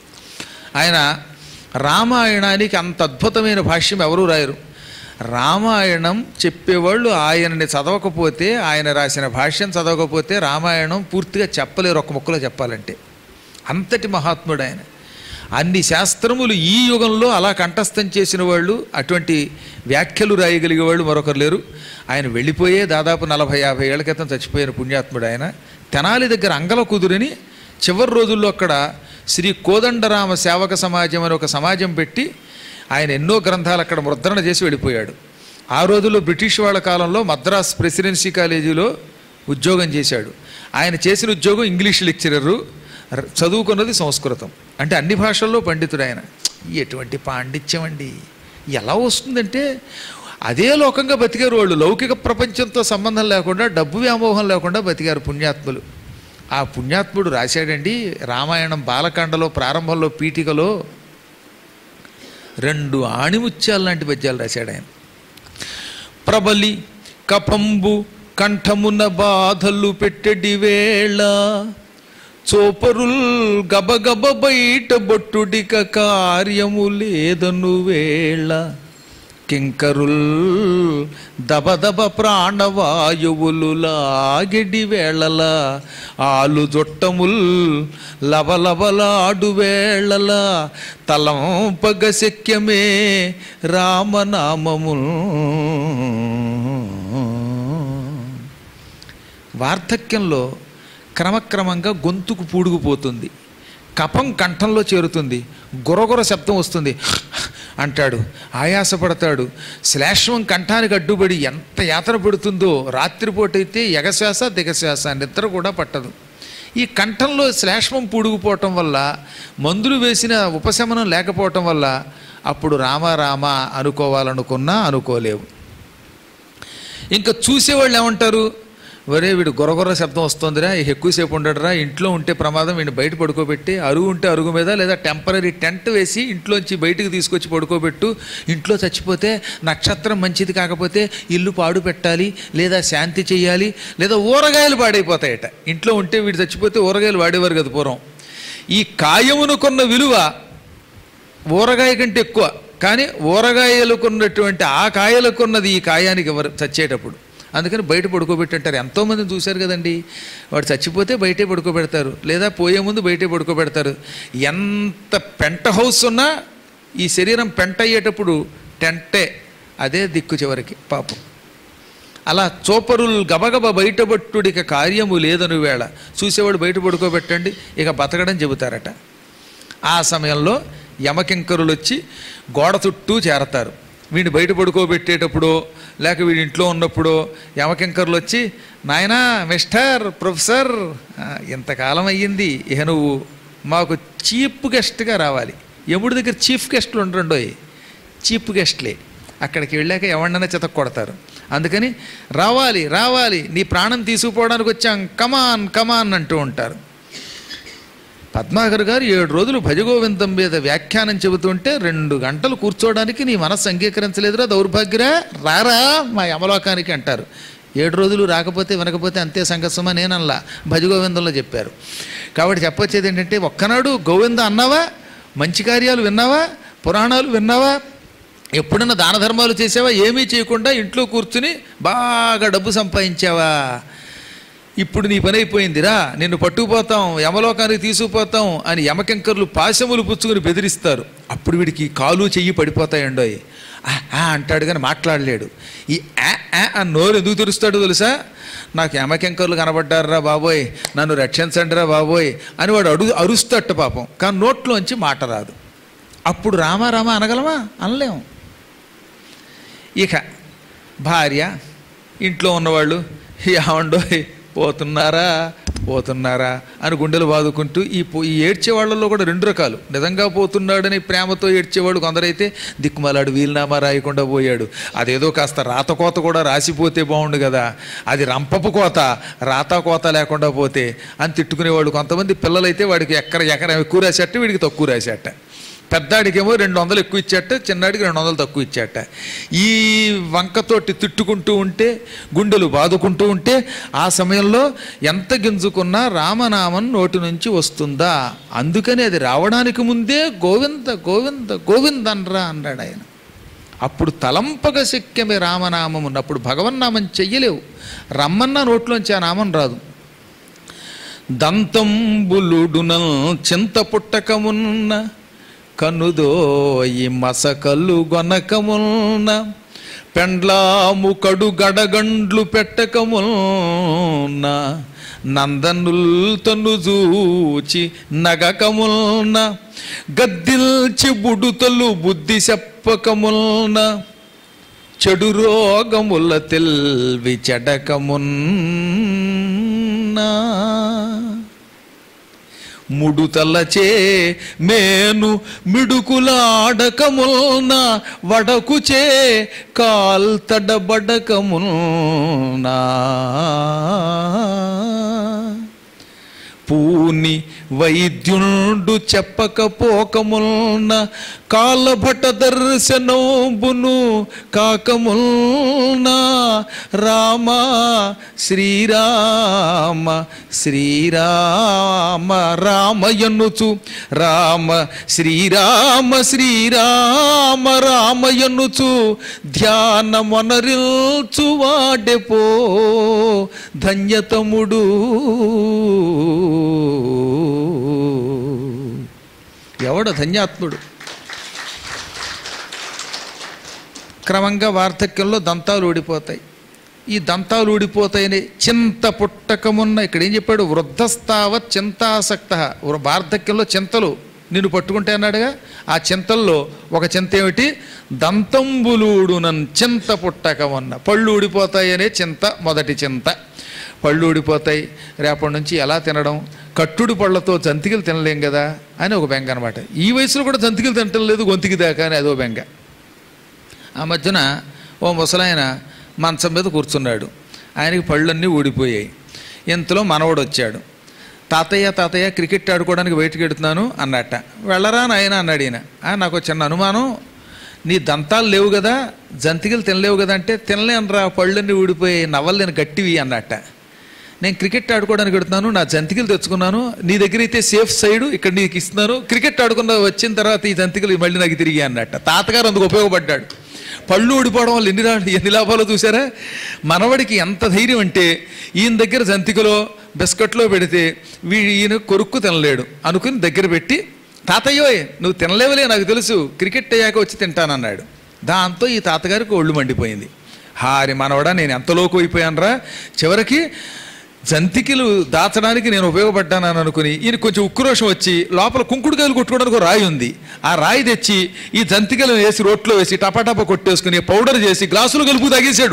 ఆయన రామాయణానికి అంత అద్భుతమైన భాష్యం ఎవరూ రాయరు రామాయణం చెప్పేవాళ్ళు ఆయనని చదవకపోతే ఆయన రాసిన భాష్యం చదవకపోతే రామాయణం పూర్తిగా చెప్పలేరు ఒక ముక్కలో చెప్పాలంటే అంతటి మహాత్ముడు ఆయన అన్ని శాస్త్రములు ఈ యుగంలో అలా కంఠస్థం చేసిన వాళ్ళు అటువంటి వ్యాఖ్యలు రాయగలిగే వాళ్ళు మరొకరు లేరు ఆయన వెళ్ళిపోయే దాదాపు నలభై యాభై ఏళ్ల క్రితం చచ్చిపోయిన పుణ్యాత్ముడు ఆయన తెనాలి దగ్గర అంగల కుదురుని చివరి రోజుల్లో అక్కడ శ్రీ కోదండరామ సేవక సమాజం అని ఒక సమాజం పెట్టి ఆయన ఎన్నో గ్రంథాలు అక్కడ ముద్రణ చేసి వెళ్ళిపోయాడు ఆ రోజుల్లో బ్రిటిష్ వాళ్ళ కాలంలో మద్రాస్ ప్రెసిడెన్సీ కాలేజీలో ఉద్యోగం చేశాడు ఆయన చేసిన ఉద్యోగం ఇంగ్లీష్ లెక్చరరు ర- చదువుకున్నది సంస్కృతం అంటే అన్ని భాషల్లో పండితుడు ఆయన ఎటువంటి పాండిత్యం అండి ఎలా వస్తుందంటే అదే లోకంగా బతికారు వాళ్ళు లౌకిక ప్రపంచంతో సంబంధం లేకుండా డబ్బు వ్యామోహం లేకుండా బతికారు పుణ్యాత్ములు ఆ పుణ్యాత్ముడు రాశాడండి రామాయణం బాలకాండలో ప్రారంభంలో పీఠికలో రెండు ఆణిముత్యాలు లాంటి పద్యాలు రాశాడు ఆయన ప్రబలి కపంబు కంఠమున బాధలు పెట్టెడి వేళ చోపరుల్ గబగబ బయట బొట్టుడిక కార్యము లేదను వేళ కింకరుల్ దబదబ ప్రాణవాయువులు లాగెడి వేళల ఆలు జొట్టముల్ లవలవలాడు వేళల తలంపగ శక్యమే రామనామముల్ వార్ధక్యంలో క్రమక్రమంగా గొంతుకు పూడుకుపోతుంది కఫం కంఠంలో చేరుతుంది గురగుర శబ్దం వస్తుంది అంటాడు ఆయాసపడతాడు శ్లేష్మం కంఠానికి అడ్డుపడి ఎంత యాతన పడుతుందో రాత్రిపూట అయితే ఎగశ్వాస దిగశ్వాస నిద్ర కూడా పట్టదు ఈ కంఠంలో శ్లేష్మం పూడుకుపోవటం వల్ల మందులు వేసిన ఉపశమనం లేకపోవటం వల్ల అప్పుడు రామ రామ అనుకోవాలనుకున్నా అనుకోలేవు ఇంకా చూసేవాళ్ళు ఏమంటారు ఒరే వీడు గొరగొర్ర శబ్దం వస్తుందిరా ఇక ఎక్కువసేపు ఉండడురా ఇంట్లో ఉంటే ప్రమాదం వీడిని బయట పడుకోబెట్టి అరుగు ఉంటే అరుగు మీద లేదా టెంపరీ టెంట్ వేసి ఇంట్లోంచి బయటికి తీసుకొచ్చి పడుకోబెట్టు ఇంట్లో చచ్చిపోతే నక్షత్రం మంచిది కాకపోతే ఇల్లు పాడు పెట్టాలి లేదా శాంతి చేయాలి లేదా ఊరగాయలు పాడైపోతాయట ఇంట్లో ఉంటే వీడు చచ్చిపోతే ఊరగాయలు వాడేవారు కదా పూర్వం ఈ కాయమునుకున్న విలువ ఊరగాయ కంటే ఎక్కువ కానీ ఊరగాయలకున్నటువంటి ఆ కాయలకున్నది ఈ కాయానికి ఎవరు చచ్చేటప్పుడు అందుకని బయట పడుకోబెట్టుంటారు ఎంతోమందిని చూశారు కదండి వాడు చచ్చిపోతే బయటే పడుకోబెడతారు లేదా పోయే ముందు బయటే పడుకోబెడతారు ఎంత పెంట హౌస్ ఉన్నా ఈ శరీరం పెంట అయ్యేటప్పుడు టెంటే అదే దిక్కు చివరికి పాపం అలా చోపరులు గబగబ బయటపట్టుడిక కార్యము లేదని వేళ చూసేవాడు బయట పడుకోబెట్టండి ఇక బతకడం చెబుతారట ఆ సమయంలో యమకింకరులు వచ్చి గోడ చుట్టూ చేరతారు వీడిని బయట పడుకోబెట్టేటప్పుడు లేక వీడి ఇంట్లో ఉన్నప్పుడు యమకింకరులు వచ్చి నాయనా మిస్టర్ ప్రొఫెసర్ ఆ, ఇంతకాలం అయ్యింది ఇక నువ్వు మాకు చీఫ్ గెస్ట్గా రావాలి ఎముడి దగ్గర చీఫ్ గెస్ట్లు ఉండరండోయ్ చీఫ్ గెస్ట్లే అక్కడికి వెళ్ళాక ఎవరినైనా చితక్ కొడతారు అందుకని రావాలి రావాలి నీ ప్రాణం తీసుకుపోవడానికి వచ్చాం కమాన్ కమాన్ అంటూ ఉంటారు పద్మాకర్ గారు ఏడు రోజులు భజగోవిందం మీద వ్యాఖ్యానం చెబుతుంటే రెండు గంటలు కూర్చోవడానికి నీ మనస్సు అంగీకరించలేదురా దౌర్భాగ్యరా రారా మా యమలోకానికి అంటారు ఏడు రోజులు రాకపోతే వినకపోతే అంతే సంగసమా నేనల్లా భజగోవిందంలో చెప్పారు కాబట్టి చెప్పొచ్చేది ఏంటంటే ఒక్కనాడు గోవింద అన్నావా మంచి కార్యాలు విన్నావా పురాణాలు విన్నావా ఎప్పుడన్నా దాన ధర్మాలు చేసావా ఏమీ చేయకుండా ఇంట్లో కూర్చుని బాగా డబ్బు సంపాదించావా ఇప్పుడు నీ పని అయిపోయిందిరా నిన్ను పట్టుకుపోతాం యమలోకానికి తీసుకుపోతాం అని యమకెంకర్లు పాశములు పుచ్చుకుని బెదిరిస్తారు అప్పుడు వీడికి కాలు చెయ్యి పడిపోతాయండోయ్ ఆ, ఆ అంటాడు కానీ మాట్లాడలేడు ఈ ఆ ఆ అని నోరు ఎందుకు తెరుస్తాడో తెలుసా నాకు యమకెంకర్లు కనబడ్డారా బాబోయ్ నన్ను రక్షించండిరా బాబోయ్ అని వాడు అడుగు అరుస్తట్టు పాపం కానీ నోట్లోంచి మాట రాదు అప్పుడు రామా రామా అనగలమా అనలేము ఇక భార్య ఇంట్లో ఉన్నవాళ్ళు ఏమండో పోతున్నారా పోతున్నారా అని గుండెలు బాదుకుంటూ ఈ పో- ఈ ఏడ్చే వాళ్ళల్లో కూడా రెండు రకాలు నిజంగా పోతున్నాడని ప్రేమతో ఏడ్చేవాడు కొందరైతే దిక్కుమలాడు వీలునామా రాయకుండా పోయాడు అదేదో కాస్త రాత కోత కూడా రాసిపోతే బాగుండు కదా అది రంపపు కోత రాత కోత లేకుండా పోతే అని తిట్టుకునేవాళ్ళు కొంతమంది పిల్లలైతే వాడికి ఎక్కడ ఎకరం ఎక్కువ రాసేట వీడికి తక్కువ రాసేట పెద్దాడికేమో రెండు వందలు ఎక్కువ ఇచ్చాట చిన్నాడికి రెండు వందలు తక్కువ ఇచ్చాట ఈ వంకతోటి తిట్టుకుంటూ ఉంటే గుండెలు బాదుకుంటూ ఉంటే ఆ సమయంలో ఎంత గింజుకున్నా రామనామం నోటి నుంచి వస్తుందా అందుకని అది రావడానికి ముందే గోవింద గోవింద గోవింద అనరా అన్నాడు ఆయన అప్పుడు తలంపక శక్యమే రామనామం ఉన్నప్పుడు భగవన్నామం చెయ్యలేవు రమ్మన్న నోట్లోంచి ఆ నామం రాదు దంతంబులుడునల్ చింత పుట్టకమున్న కనుదోయి మసకల్లు గొనకమున్న పెండ్లాము కడు గడగండ్లు పెట్టకమున్న నందనుల్ తను జూచి నగకమున్న గద్దిల్చి బుడుతలు బుద్ధి చెప్పకమున్న చెడు రోగముల తెల్వి చెడకమున్నా ముడుతలచే మేను మిడుకులాడకమున్న వడకుచే కాల్తడబడకమున్నా పూని వైద్యుండు చెప్పకపోకమున్న కాలభట దర్శనంబును కాకమున్న రామ శ్రీరామ శ్రీరామ రామయనుచు రామ శ్రీరామ శ్రీరామ రామయనుచు ధ్యానమొనరిల్చు వాడెపో ధన్యతముడు ఎవడ ధన్యాత్ముడు క్రమంగా వార్ధక్యంలో దంతాలు ఊడిపోతాయి ఈ దంతాలు ఊడిపోతాయని చింత పుట్టకమున్న ఇక్కడ ఏం చెప్పాడు వృద్ధస్థావత్ చింతాసక్త వృ- వార్ధక్యంలో చింతలు నిన్ను పట్టుకుంటే అన్నాడుగా ఆ చింతల్లో ఒక చింత ఏమిటి దంతంబులూడునన్ చింత పుట్టకమున్న పళ్ళు ఊడిపోతాయనే చింత మొదటి చింత పళ్ళు ఊడిపోతాయి రేపటి నుంచి ఎలా తినడం కట్టుడు పళ్ళతో జంతికలు తినలేం కదా అని ఒక బెంగ అనమాట ఈ వయసులో కూడా జంతికలు తినటం లేదు గొంతుకి దాకా అని అదో బెంగ ఆ మధ్యన ఓ ముసలాయన మంచం మీద కూర్చున్నాడు ఆయనకి పళ్ళన్నీ ఊడిపోయాయి ఇంతలో మనవడు వచ్చాడు తాతయ్య తాతయ్య క్రికెట్ ఆడుకోవడానికి బయటకు వెడుతున్నాను అన్నట్ట వెళ్ళరా నాయన అన్నాడు ఈయన "ఆ, నాకు ఒక చిన్న అనుమానం నీ దంతాలు లేవు కదా జంతికలు తినలేవు కదా అంటే తినలేనురా పళ్ళన్నీ ఊడిపోయాయి నవ్వలేని గట్టివి అన్నట్ట నేను క్రికెట్ ఆడుకోవడానికి వెడుతున్నాను నా జంతికలు తెచ్చుకున్నాను నీ దగ్గర అయితే సేఫ్ సైడ్ ఇక్కడ నీకు ఇస్తున్నాను క్రికెట్ ఆడుకున్న వచ్చిన తర్వాత ఈ జంతికలు మళ్ళీ నాకు తిరిగి అన్నట్ట తాతగారు అందుకు ఉపయోగపడ్డాడు పళ్ళు ఊడిపోవడం వల్ల ఎన్ని రా ఎన్ని లాభాలు చూసారా మనవడికి ఎంత ధైర్యం అంటే ఈయన దగ్గర జంతికలో బిస్కట్లో పెడితే వీ ఈయన కొరుక్కు తినలేడు అనుకుని దగ్గర పెట్టి తాతయ్యోయ్ నువ్వు తినలేవులే నాకు తెలుసు క్రికెట్ అయ్యాక వచ్చి తింటానన్నాడు దాంతో ఈ తాతగారికి ఒళ్ళు మండిపోయింది హారి మనవడా నేను ఎంత లోకు అయిపోయానరా చివరికి జంతికలు దాచడానికి నేను ఉపయోగపడ్డానని అనుకుని ఈయన కొంచెం ఉక్రోషం వచ్చి లోపల కుంకుడుకాయలు కొట్టుకోవడానికి ఒక రాయి ఉంది ఆ రాయి తెచ్చి ఈ జంతికలు వేసి రోట్లో వేసి టపాటపా కొట్టేసుకుని పౌడర్ చేసి గ్లాసులు కలుపు తాగేశాడు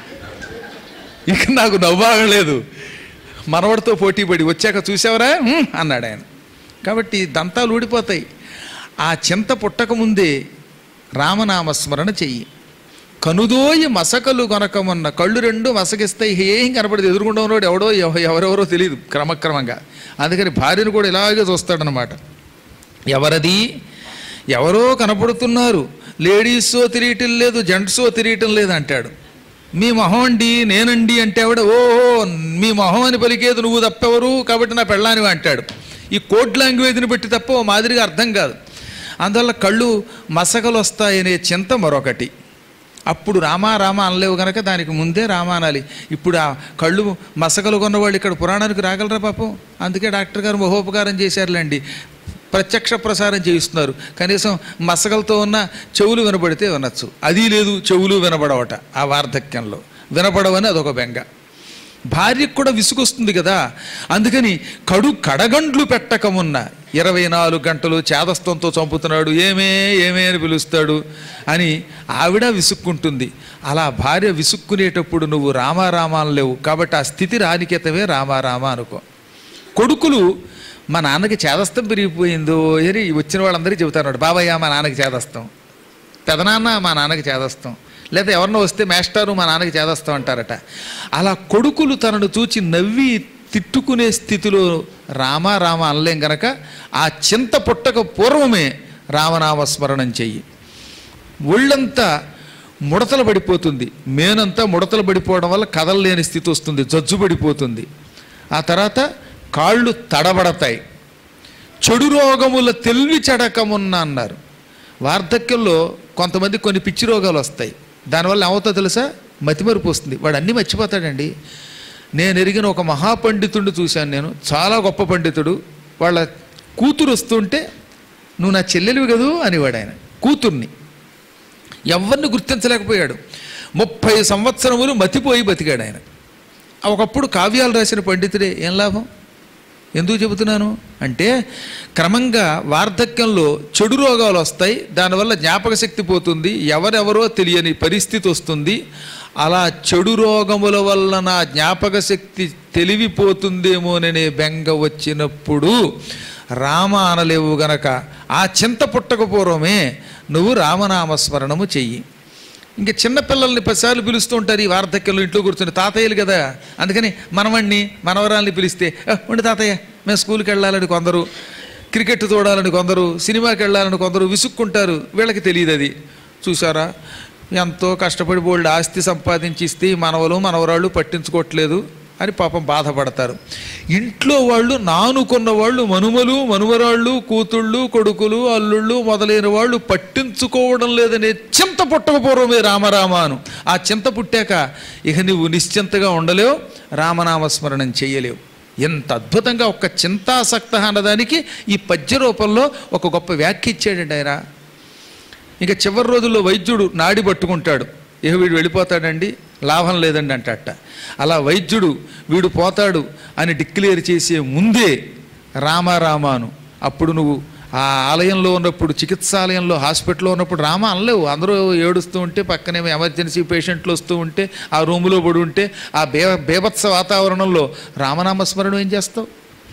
ఇక నాకు నవ్వాగలేదు మనవడితో పోటీపడి వచ్చాక చూసావరా "ఉమ్" అన్నాడు ఆయన కాబట్టి దంతాలు ఊడిపోతాయి ఆ చింత పుట్టక ముందే రామనామస్మరణ చెయ్యి కనుదోయి మసకలు కొనకమన్న కళ్ళు రెండు మసగిస్తాయి ఏం కనపడదు ఎదురుగుండా ఉన్నవాడు ఎవడో ఎవ- ఎవరెవరో తెలియదు క్రమక్రమంగా అందుకని భార్యను కూడా ఇలాగే చూస్తాడనమాట ఎవరది ఎవరో కనపడుతున్నారు లేడీసో తిరియటం లేదు జెంట్సో తిరియటం లేదు అంటాడు మీ మొహం అండి నేనండి అంటే ఆవిడ ఓహో మీ మొహం అని పలికేది నువ్వు తప్పెవరు కాబట్టి నా పెళ్ళానివి అంటాడు ఈ కోడ్ లాంగ్వేజ్ని బట్టి తప్ప ఓ మాదిరిగా అర్థం కాదు అందువల్ల కళ్ళు మసకలు వస్తాయనే చింత మరొకటి అప్పుడు రామా రామ అనలేవు గనక దానికి ముందే రామ అనాలి ఇప్పుడు ఆ కళ్ళు మసకలు కొన్నవాళ్ళు ఇక్కడ పురాణానికి రాగలరా పాపం అందుకే డాక్టర్ గారు మహోపకారం చేశారులేండి ప్రత్యక్ష ప్రసారం చేయిస్తున్నారు కనీసం మసకలతో ఉన్న చెవులు వినబడితే వినొచ్చు అది లేదు చెవులు వినబడవట ఆ వార్ధక్యంలో వినపడవని అదొక బెంగ భార్యకు కూడా విసుగొస్తుంది కదా అందుకని కడు కడగండ్లు పెట్టకమున్న ఇరవై నాలుగు గంటలు చేదస్తంతో చంపుతున్నాడు ఏమే ఏమే అని పిలుస్తాడు అని ఆవిడ విసుక్కుంటుంది అలా భార్య విసుక్కునేటప్పుడు నువ్వు రామారామాలు లేవు కాబట్టి ఆ స్థితి రానికేతమే రామారామ అనుకో కొడుకులు మా నాన్నకి చేదస్తం పెరిగిపోయిందో అని వచ్చిన వాళ్ళందరికీ చెబుతారు బాబయ్య మా నాన్నకి చేదస్తాం పెదనాన్న మా నాన్నకి చేదస్తాం లేదా ఎవరినో వస్తే మేస్టారు మా నాన్నకి చేదస్తాం అంటారట అలా కొడుకులు తనను చూచి నవ్వి తిట్టుకునే స్థితిలో రామ రామ అనలేం గనక ఆ చింత పుట్టక పూర్వమే రామనామస్మరణం చెయ్యి ఒళ్ళంతా ముడతలు పడిపోతుంది మేనంతా ముడతలు పడిపోవడం వల్ల కదలలేని స్థితి వస్తుంది జజ్జు పడిపోతుంది ఆ తర్వాత కాళ్ళు తడబడతాయి చెడు రోగముల తెలివి చెడకమున్న అన్నారు వార్ధక్యంలో కొంతమంది కొన్ని పిచ్చి రోగాలు వస్తాయి దానివల్ల ఏమవుతుందో తెలుసా మతిమరుపు వస్తుంది వాడు అన్నీ మర్చిపోతాడండి నేను ఎరిగిన ఒక మహాపండితుడిని చూశాను నేను చాలా గొప్ప పండితుడు వాళ్ళ కూతురు వస్తుంటే నువ్వు నా చెల్లెలివి కదూ అనేవాడు ఆయన కూతుర్ని ఎవరిని గుర్తించలేకపోయాడు ముప్పై సంవత్సరములు మతిపోయి బతికాడు ఆయన ఒకప్పుడు కావ్యాలు రాసిన పండితుడే ఏం లాభం ఎందుకు చెబుతున్నాను అంటే క్రమంగా వార్ధక్యంలో చెడు రోగాలు వస్తాయి దానివల్ల జ్ఞాపక శక్తి పోతుంది ఎవరెవరో తెలియని పరిస్థితి వస్తుంది అలా చెడు రోగముల వల్ల నా జ్ఞాపక శక్తి తెలివిపోతుందేమోననే బెంగ వచ్చినప్పుడు రామ అనలేవు గనక ఆ చింత పుట్టక పూర్వమే నువ్వు రామనామస్మరణము చెయ్యి ఇంకా చిన్నపిల్లల్ని పదిసార్లు పిలుస్తూ ఉంటారు ఈ వార్ధక్యంలో ఇంట్లో కూర్చొని తాతయ్యలు కదా అందుకని మనవణ్ణి మనవరాల్ని పిలిస్తే "ఆ, ఉండు తాతయ్య మేము స్కూల్కి వెళ్ళాలని కొందరు క్రికెట్ చూడాలని కొందరు సినిమాకి వెళ్ళాలని కొందరు విసుక్కుంటారు వీళ్ళకి తెలియదు అది చూసారా ఎంతో కష్టపడి బోల్డ్ ఆస్తి సంపాదించి ఇస్తే ఈ మనవలు మనవరాళ్ళు పట్టించుకోవట్లేదు అని పాపం బాధపడతారు ఇంట్లో వాళ్ళు నానుకున్న వాళ్ళు మనుమలు మనుమరాళ్ళు కూతుళ్ళు కొడుకులు అల్లుళ్ళు మొదలైన వాళ్ళు పట్టించుకోవడం లేదనే చింత పుట్టకపోవడమే రామరామాను ఆ చింత పుట్టాక ఇక నువ్వు నిశ్చింతగా ఉండలేవు రామనామస్మరణం చేయలేవు ఎంత అద్భుతంగా ఒక చింతాసక్త అన్నదానికి ఈ పద్య రూపంలో ఒక గొప్ప వ్యాఖ్య ఇచ్చాడండి ఆయన ఇక చివరి రోజుల్లో వైద్యుడు నాడి పట్టుకుంటాడు ఇక వీడు వెళ్ళిపోతాడండి లాభం లేదండి అంటట అలా వైద్యుడు వీడు పోతాడు అని డిక్లేర్ చేసే ముందే రామారామాను అప్పుడు నువ్వు ఆ ఆలయంలో ఉన్నప్పుడు చికిత్సాలయంలో హాస్పిటల్లో ఉన్నప్పుడు రామ అనలేవు అందరూ ఏడుస్తూ ఉంటే పక్కనే ఎమర్జెన్సీ పేషెంట్లు వస్తూ ఉంటే ఆ రూములో పడి ఉంటే ఆ బే బేభత్స వాతావరణంలో రామనామస్మరణం ఏం చేస్తావు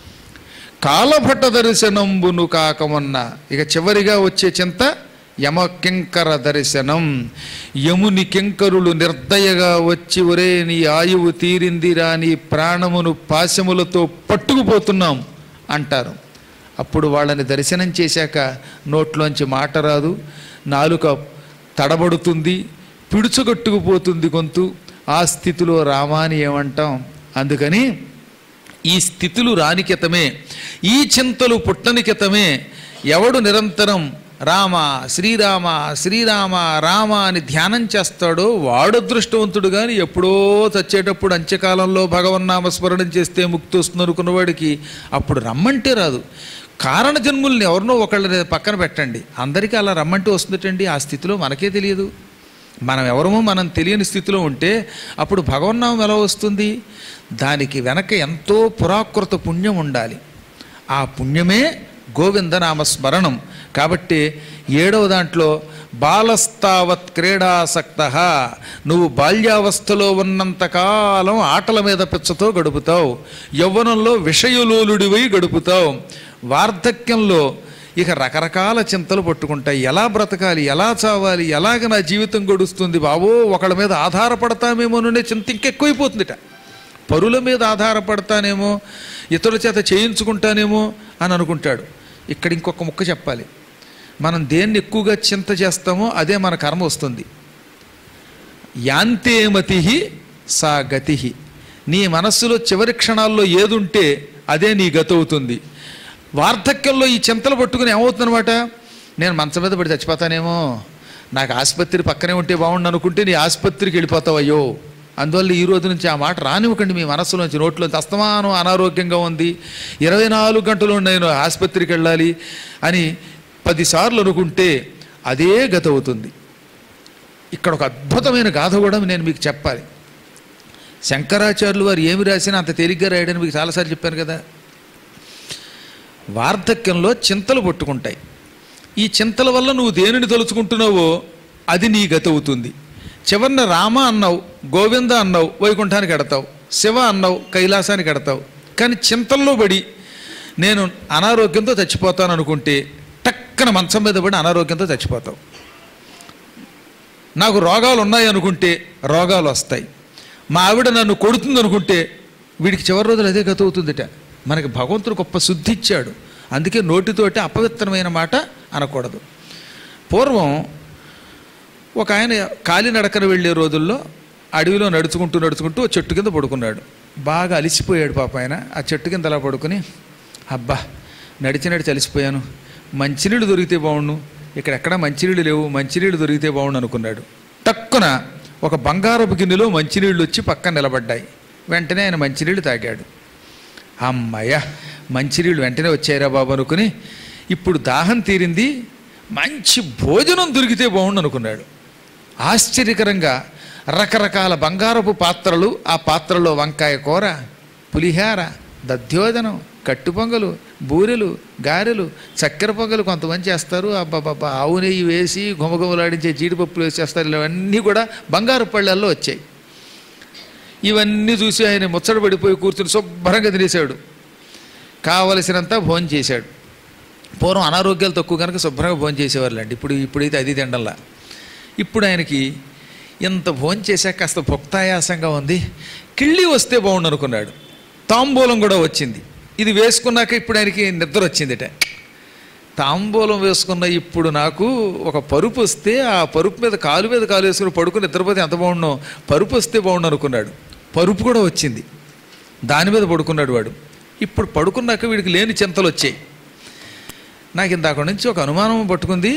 కాలభట దర్శనంబును కాకమన్న ఇక చివరిగా వచ్చే చింత యమ కింకర దర్శనం యముని కింకరులు నిర్దయగా వచ్చి ఒరే నీ ఆయువు తీరిందిరా నీ ప్రాణమును పాశములతో పట్టుకుపోతున్నాం అంటారు అప్పుడు వాళ్ళని దర్శనం చేశాక నోట్లోంచి మాట రాదు నాలుక తడబడుతుంది పిడుచుగట్టుకుపోతుంది గొంతు ఆ స్థితిలో రామాని ఏమంటాం అందుకని ఈ స్థితులు రానికితమే ఈ చింతలు పుట్టనికితమే ఎవడు నిరంతరం రామ శ్రీరామ శ్రీరామ రామ అని ధ్యానం చేస్తాడో వాడు అదృష్టవంతుడు కానీ ఎప్పుడో చచ్చేటప్పుడు అంత్యకాలంలో భగవన్నామ స్మరణం చేస్తే ముక్తి వస్తుంది అనుకున్నవాడికి అప్పుడు రమ్మంటే రాదు కారణ జన్ముల్ని ఎవరినో ఒకళ్ళని పక్కన పెట్టండి అందరికీ అలా రమ్మంటూ వస్తుందటండి ఆ స్థితిలో మనకే తెలియదు మనం ఎవరమో మనం తెలియని స్థితిలో ఉంటే అప్పుడు భగవన్నామం ఎలా వస్తుంది దానికి వెనక ఎంతో పురాకృత పుణ్యం ఉండాలి ఆ పుణ్యమే గోవిందనామ స్మరణం కాబట్టి ఏడవ దాంట్లో బాలస్తావత్ క్రీడాసక్త నువ్వు బాల్యావస్థలో ఉన్నంతకాలం ఆటల మీద పిచ్చతో గడుపుతావు యవ్వనంలో విషయలోలుడివై గడుపుతావు వార్ధక్యంలో ఇక రకరకాల చింతలు పట్టుకుంటాయి ఎలా బ్రతకాలి ఎలా చావాలి ఎలాగ నా జీవితం గడుస్తుంది బావో ఒకళ్ళ మీద ఆధారపడతామేమోననే చింత ఇంకెక్కువైపోతుందిట పరుల మీద ఆధారపడతానేమో ఇతరుల చేత చేయించుకుంటానేమో అని అనుకుంటాడు ఇక్కడ ఇంకొక ముక్క చెప్పాలి మనం దేన్ని ఎక్కువగా చింత చేస్తామో అదే మన కర్మ వస్తుంది యాంతేమతి సా గతి నీ మనస్సులో చివరి క్షణాల్లో ఏదుంటే అదే నీ గతి అవుతుంది వార్ధక్యంలో ఈ చింతలు పట్టుకుని ఏమవుతుందన్నమాట నేను మంచం మీద పడి చచ్చిపోతానేమో నాకు ఆసుపత్రి పక్కనే ఉంటే బాగుండు అనుకుంటే నీ ఆసుపత్రికి వెళ్ళిపోతావు అయ్యో అందువల్ల ఈ రోజు నుంచి ఆ మాట రానివ్వకండి మీ మనస్సులోంచి నోట్లోంచి అస్తమానం అనారోగ్యంగా ఉంది ఇరవై నాలుగు గంటలు నేను ఆసుపత్రికి వెళ్ళాలి అని పదిసార్లు అనుకుంటే అదే గతి అవుతుంది ఇక్కడ ఒక అద్భుతమైన గాథ కూడా నేను మీకు చెప్పాలి శంకరాచార్యులు వారు ఏమి రాసినా అంత తేలిగ్గా రాయడని మీకు చాలాసార్లు చెప్పాను కదా వార్ధక్యంలో చింతలు పట్టుకుంటాయి ఈ చింతల వల్ల నువ్వు దేనిని తలుచుకుంటున్నావో అది నీ గతి అవుతుంది చివరిన రామ అన్నావు గోవింద అన్నావు వైకుంఠానికి ఎడతావు శివ అన్నావు కైలాసానికి ఎడతావు కానీ చింతల్లో పడి నేను అనారోగ్యంతో చచ్చిపోతాను అనుకుంటే టక్కన మంచం మీద పడి అనారోగ్యంతో చచ్చిపోతావు నాకు రోగాలు ఉన్నాయి అనుకుంటే రోగాలు వస్తాయి మా ఆవిడ నన్ను కొడుతుంది అనుకుంటే వీడికి చివరి రోజులు అదే గతి అవుతుందిట మనకి భగవంతుడు గొప్ప శుద్ధి ఇచ్చాడు అందుకే నోటితోటి అపవిత్రమైన మాట అనకూడదు పూర్వం ఒక ఆయన కాలినడకన వెళ్ళే రోజుల్లో అడవిలో నడుచుకుంటూ నడుచుకుంటూ ఓ చెట్టు కింద పడుకున్నాడు బాగా అలిసిపోయాడు పాప ఆయన ఆ చెట్టు కింద అలా పడుకుని అబ్బా నడిచి నడిచి అలిసిపోయాను మంచినీళ్ళు దొరికితే బాగుండు ఇక్కడ ఎక్కడా మంచినీళ్ళు లేవు మంచినీళ్ళు దొరికితే బాగుండు అనుకున్నాడు టక్కున ఒక బంగారపు గిన్నెలో మంచినీళ్ళు వచ్చి పక్కన నిలబడ్డాయి వెంటనే ఆయన మంచినీళ్ళు తాగాడు అమ్మయ్య మంచినీళ్ళు వెంటనే వచ్చాయిరా బాబు అనుకుని ఇప్పుడు దాహం తీరింది మంచి భోజనం దొరికితే బాగుండు అనుకున్నాడు ఆశ్చర్యకరంగా రకరకాల బంగారపు పాత్రలు ఆ పాత్రలో వంకాయ కూర పులిహార దధ్యోదనం కట్టు పొంగలు బూరెలు గారెలు చక్కెర పొంగలు కొంతమంది చేస్తారు అబ్బాబ్బా ఆవు నెయ్యి వేసి గుమగుమలాడించే జీడిపప్పులు వేసి చేస్తారు ఇవన్నీ కూడా బంగారు పళ్ళల్లో వచ్చాయి ఇవన్నీ చూసి ఆయన ముచ్చట పడిపోయి కూర్చుని శుభ్రంగా తినేశాడు కావలసినంత భోజనం చేశాడు పూర్వం అనారోగ్యాలు తక్కువ కనుక శుభ్రంగా భోజనం చేసేవాళ్ళండి ఇప్పుడు ఇప్పుడైతే అది తిండంలా ఇప్పుడు ఆయనకి ఇంత భోజనం చేశాక కాస్త భుక్తాయాసంగా ఉంది కిళ్ళి వస్తే బాగుండు అనుకున్నాడు తాంబూలం కూడా వచ్చింది ఇది వేసుకున్నాక ఇప్పుడు ఆయనకి నిద్ర వచ్చిందిట తాంబూలం వేసుకున్న ఇప్పుడు నాకు ఒక పరుపు వస్తే ఆ పరుపు మీద కాలు మీద కాలు వేసుకుని పడుకుని నిద్రపోతే ఎంత బాగుండో పరుపు వస్తే బాగుండు అనుకున్నాడు పరుపు కూడా వచ్చింది దాని మీద పడుకున్నాడు వాడు ఇప్పుడు పడుకున్నాక వీడికి లేని చింతలు వచ్చాయి నాకు ఇందాక నుంచి ఒక అనుమానం పట్టుకుంది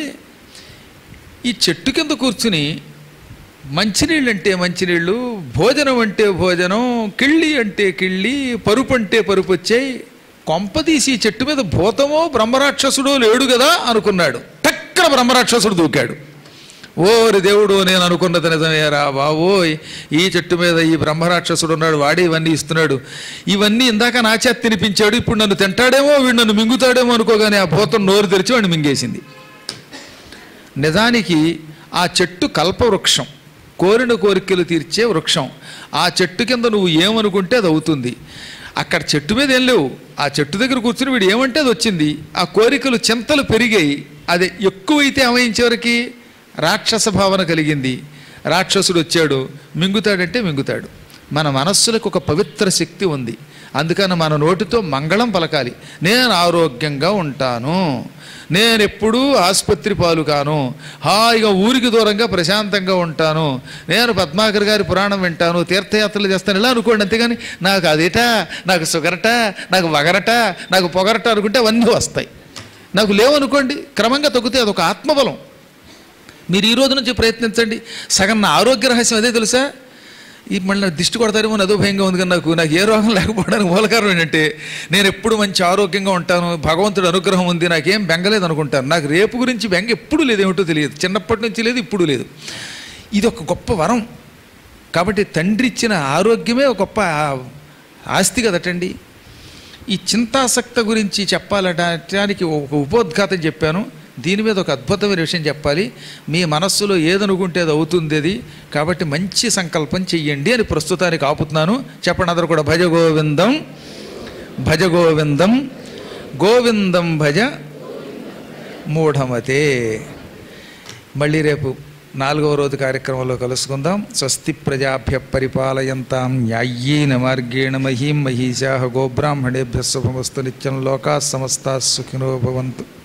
ఈ చెట్టు కింద కూర్చుని మంచినీళ్ళు అంటే మంచినీళ్ళు భోజనం అంటే భోజనం కిళ్ళి అంటే కిళ్ళి పరుపు అంటే పరుపు వచ్చాయి కొంపదీసి ఈ చెట్టు మీద భూతమో బ్రహ్మరాక్షసుడో లేడు కదా అనుకున్నాడు టక్కన బ్రహ్మరాక్షసుడు దూకాడు ఓరి దేవుడు నేను అనుకున్నది నిజమేరా బావోయ్ ఈ చెట్టు మీద ఈ బ్రహ్మరాక్షసుడు ఉన్నాడు వాడే ఇవన్నీ ఇస్తున్నాడు ఇవన్నీ ఇందాక నా చేత తినిపించాడు ఇప్పుడు నన్ను తింటాడేమో వీడు నన్ను మింగుతాడేమో అనుకోగానే ఆ భూతం నోరు తెరిచి వాడిని మింగేసింది నిజానికి ఆ చెట్టు కల్పవృక్షం కోరిన కోరికలు తీర్చే వృక్షం ఆ చెట్టు కింద నువ్వు ఏమనుకుంటే అది అవుతుంది అక్కడ చెట్టు మీద ఏం లేవు ఆ చెట్టు దగ్గర కూర్చుని వీడు ఏమంటే అది వచ్చింది ఆ కోరికలు చింతలు పెరిగాయి అది ఎక్కువైతే ఏమైంచేవరకు రాక్షస భావన కలిగింది రాక్షసుడు వచ్చాడు మింగుతాడంటే మింగుతాడు మన మనస్సులకు ఒక పవిత్ర శక్తి ఉంది అందుకని మన నోటితో మంగళం పలకాలి నేను ఆరోగ్యంగా ఉంటాను నేను ఎప్పుడూ ఆసుపత్రి పాలు కాను హాయిగా ఊరికి దూరంగా ప్రశాంతంగా ఉంటాను నేను పద్మాకర్ గారి పురాణం వింటాను తీర్థయాత్రలు చేస్తాను ఇలా అనుకోండి అంతేగాని నాకు అదేట నాకు షుగరట నాకు వగరట నాకు పొగరట అనుకుంటే అవన్నీ వస్తాయి నాకు లేవనుకోండి క్రమంగా తగ్గితే అదొక ఆత్మబలం మీరు ఈ రోజు నుంచి ప్రయత్నించండి సగం నా ఆరోగ్య రహస్యం అదే తెలుసా ఈ మళ్ళీ దిష్టి కొడతారేమో అని అదో భయంగా ఉంది కానీ నాకు నాకు ఏ రోగం లేకపోవడానికి మూల కారణం ఏంటంటే నేను ఎప్పుడు మంచి ఆరోగ్యంగా ఉంటాను భగవంతుడు అనుగ్రహం ఉంది నాకేం బెంగలేదు అనుకుంటాను నాకు రేపు గురించి బెంగ ఎప్పుడు లేదు ఏమిటో తెలియదు చిన్నప్పటి నుంచి లేదు ఇప్పుడు లేదు ఇది ఒక గొప్ప వరం కాబట్టి తండ్రి ఇచ్చిన ఆరోగ్యమే ఒక గొప్ప ఆ- ఆస్తి కదటండి ఈ చింతాసక్త గురించి చెప్పాలటానికి ఒక ఉపోద్ఘాతం చెప్పాను దీని మీద ఒక అద్భుతమైన విషయం చెప్పాలి మీ మనస్సులో ఏదనుకుంటే అది అవుతుంది అది కాబట్టి మంచి సంకల్పం చెయ్యండి అని ప్రస్తుతానికి ఆపుతున్నాను చెప్పండి అందరూ కూడా భజ గోవిందం భజ గోవిందం గోవిందం భజ మూఢమతే మళ్ళీ రేపు నాలుగవ రోజు కార్యక్రమంలో కలుసుకుందాం స్వస్తి ప్రజాభ్య పరిపాలయంతాం న్యాయ్యేన మార్గేణ మహీం మహీషా గోబ్రాహ్మణేభ్య శుభమస్తు నిత్యం లోకా సమస్తా సుఖినో భవంతు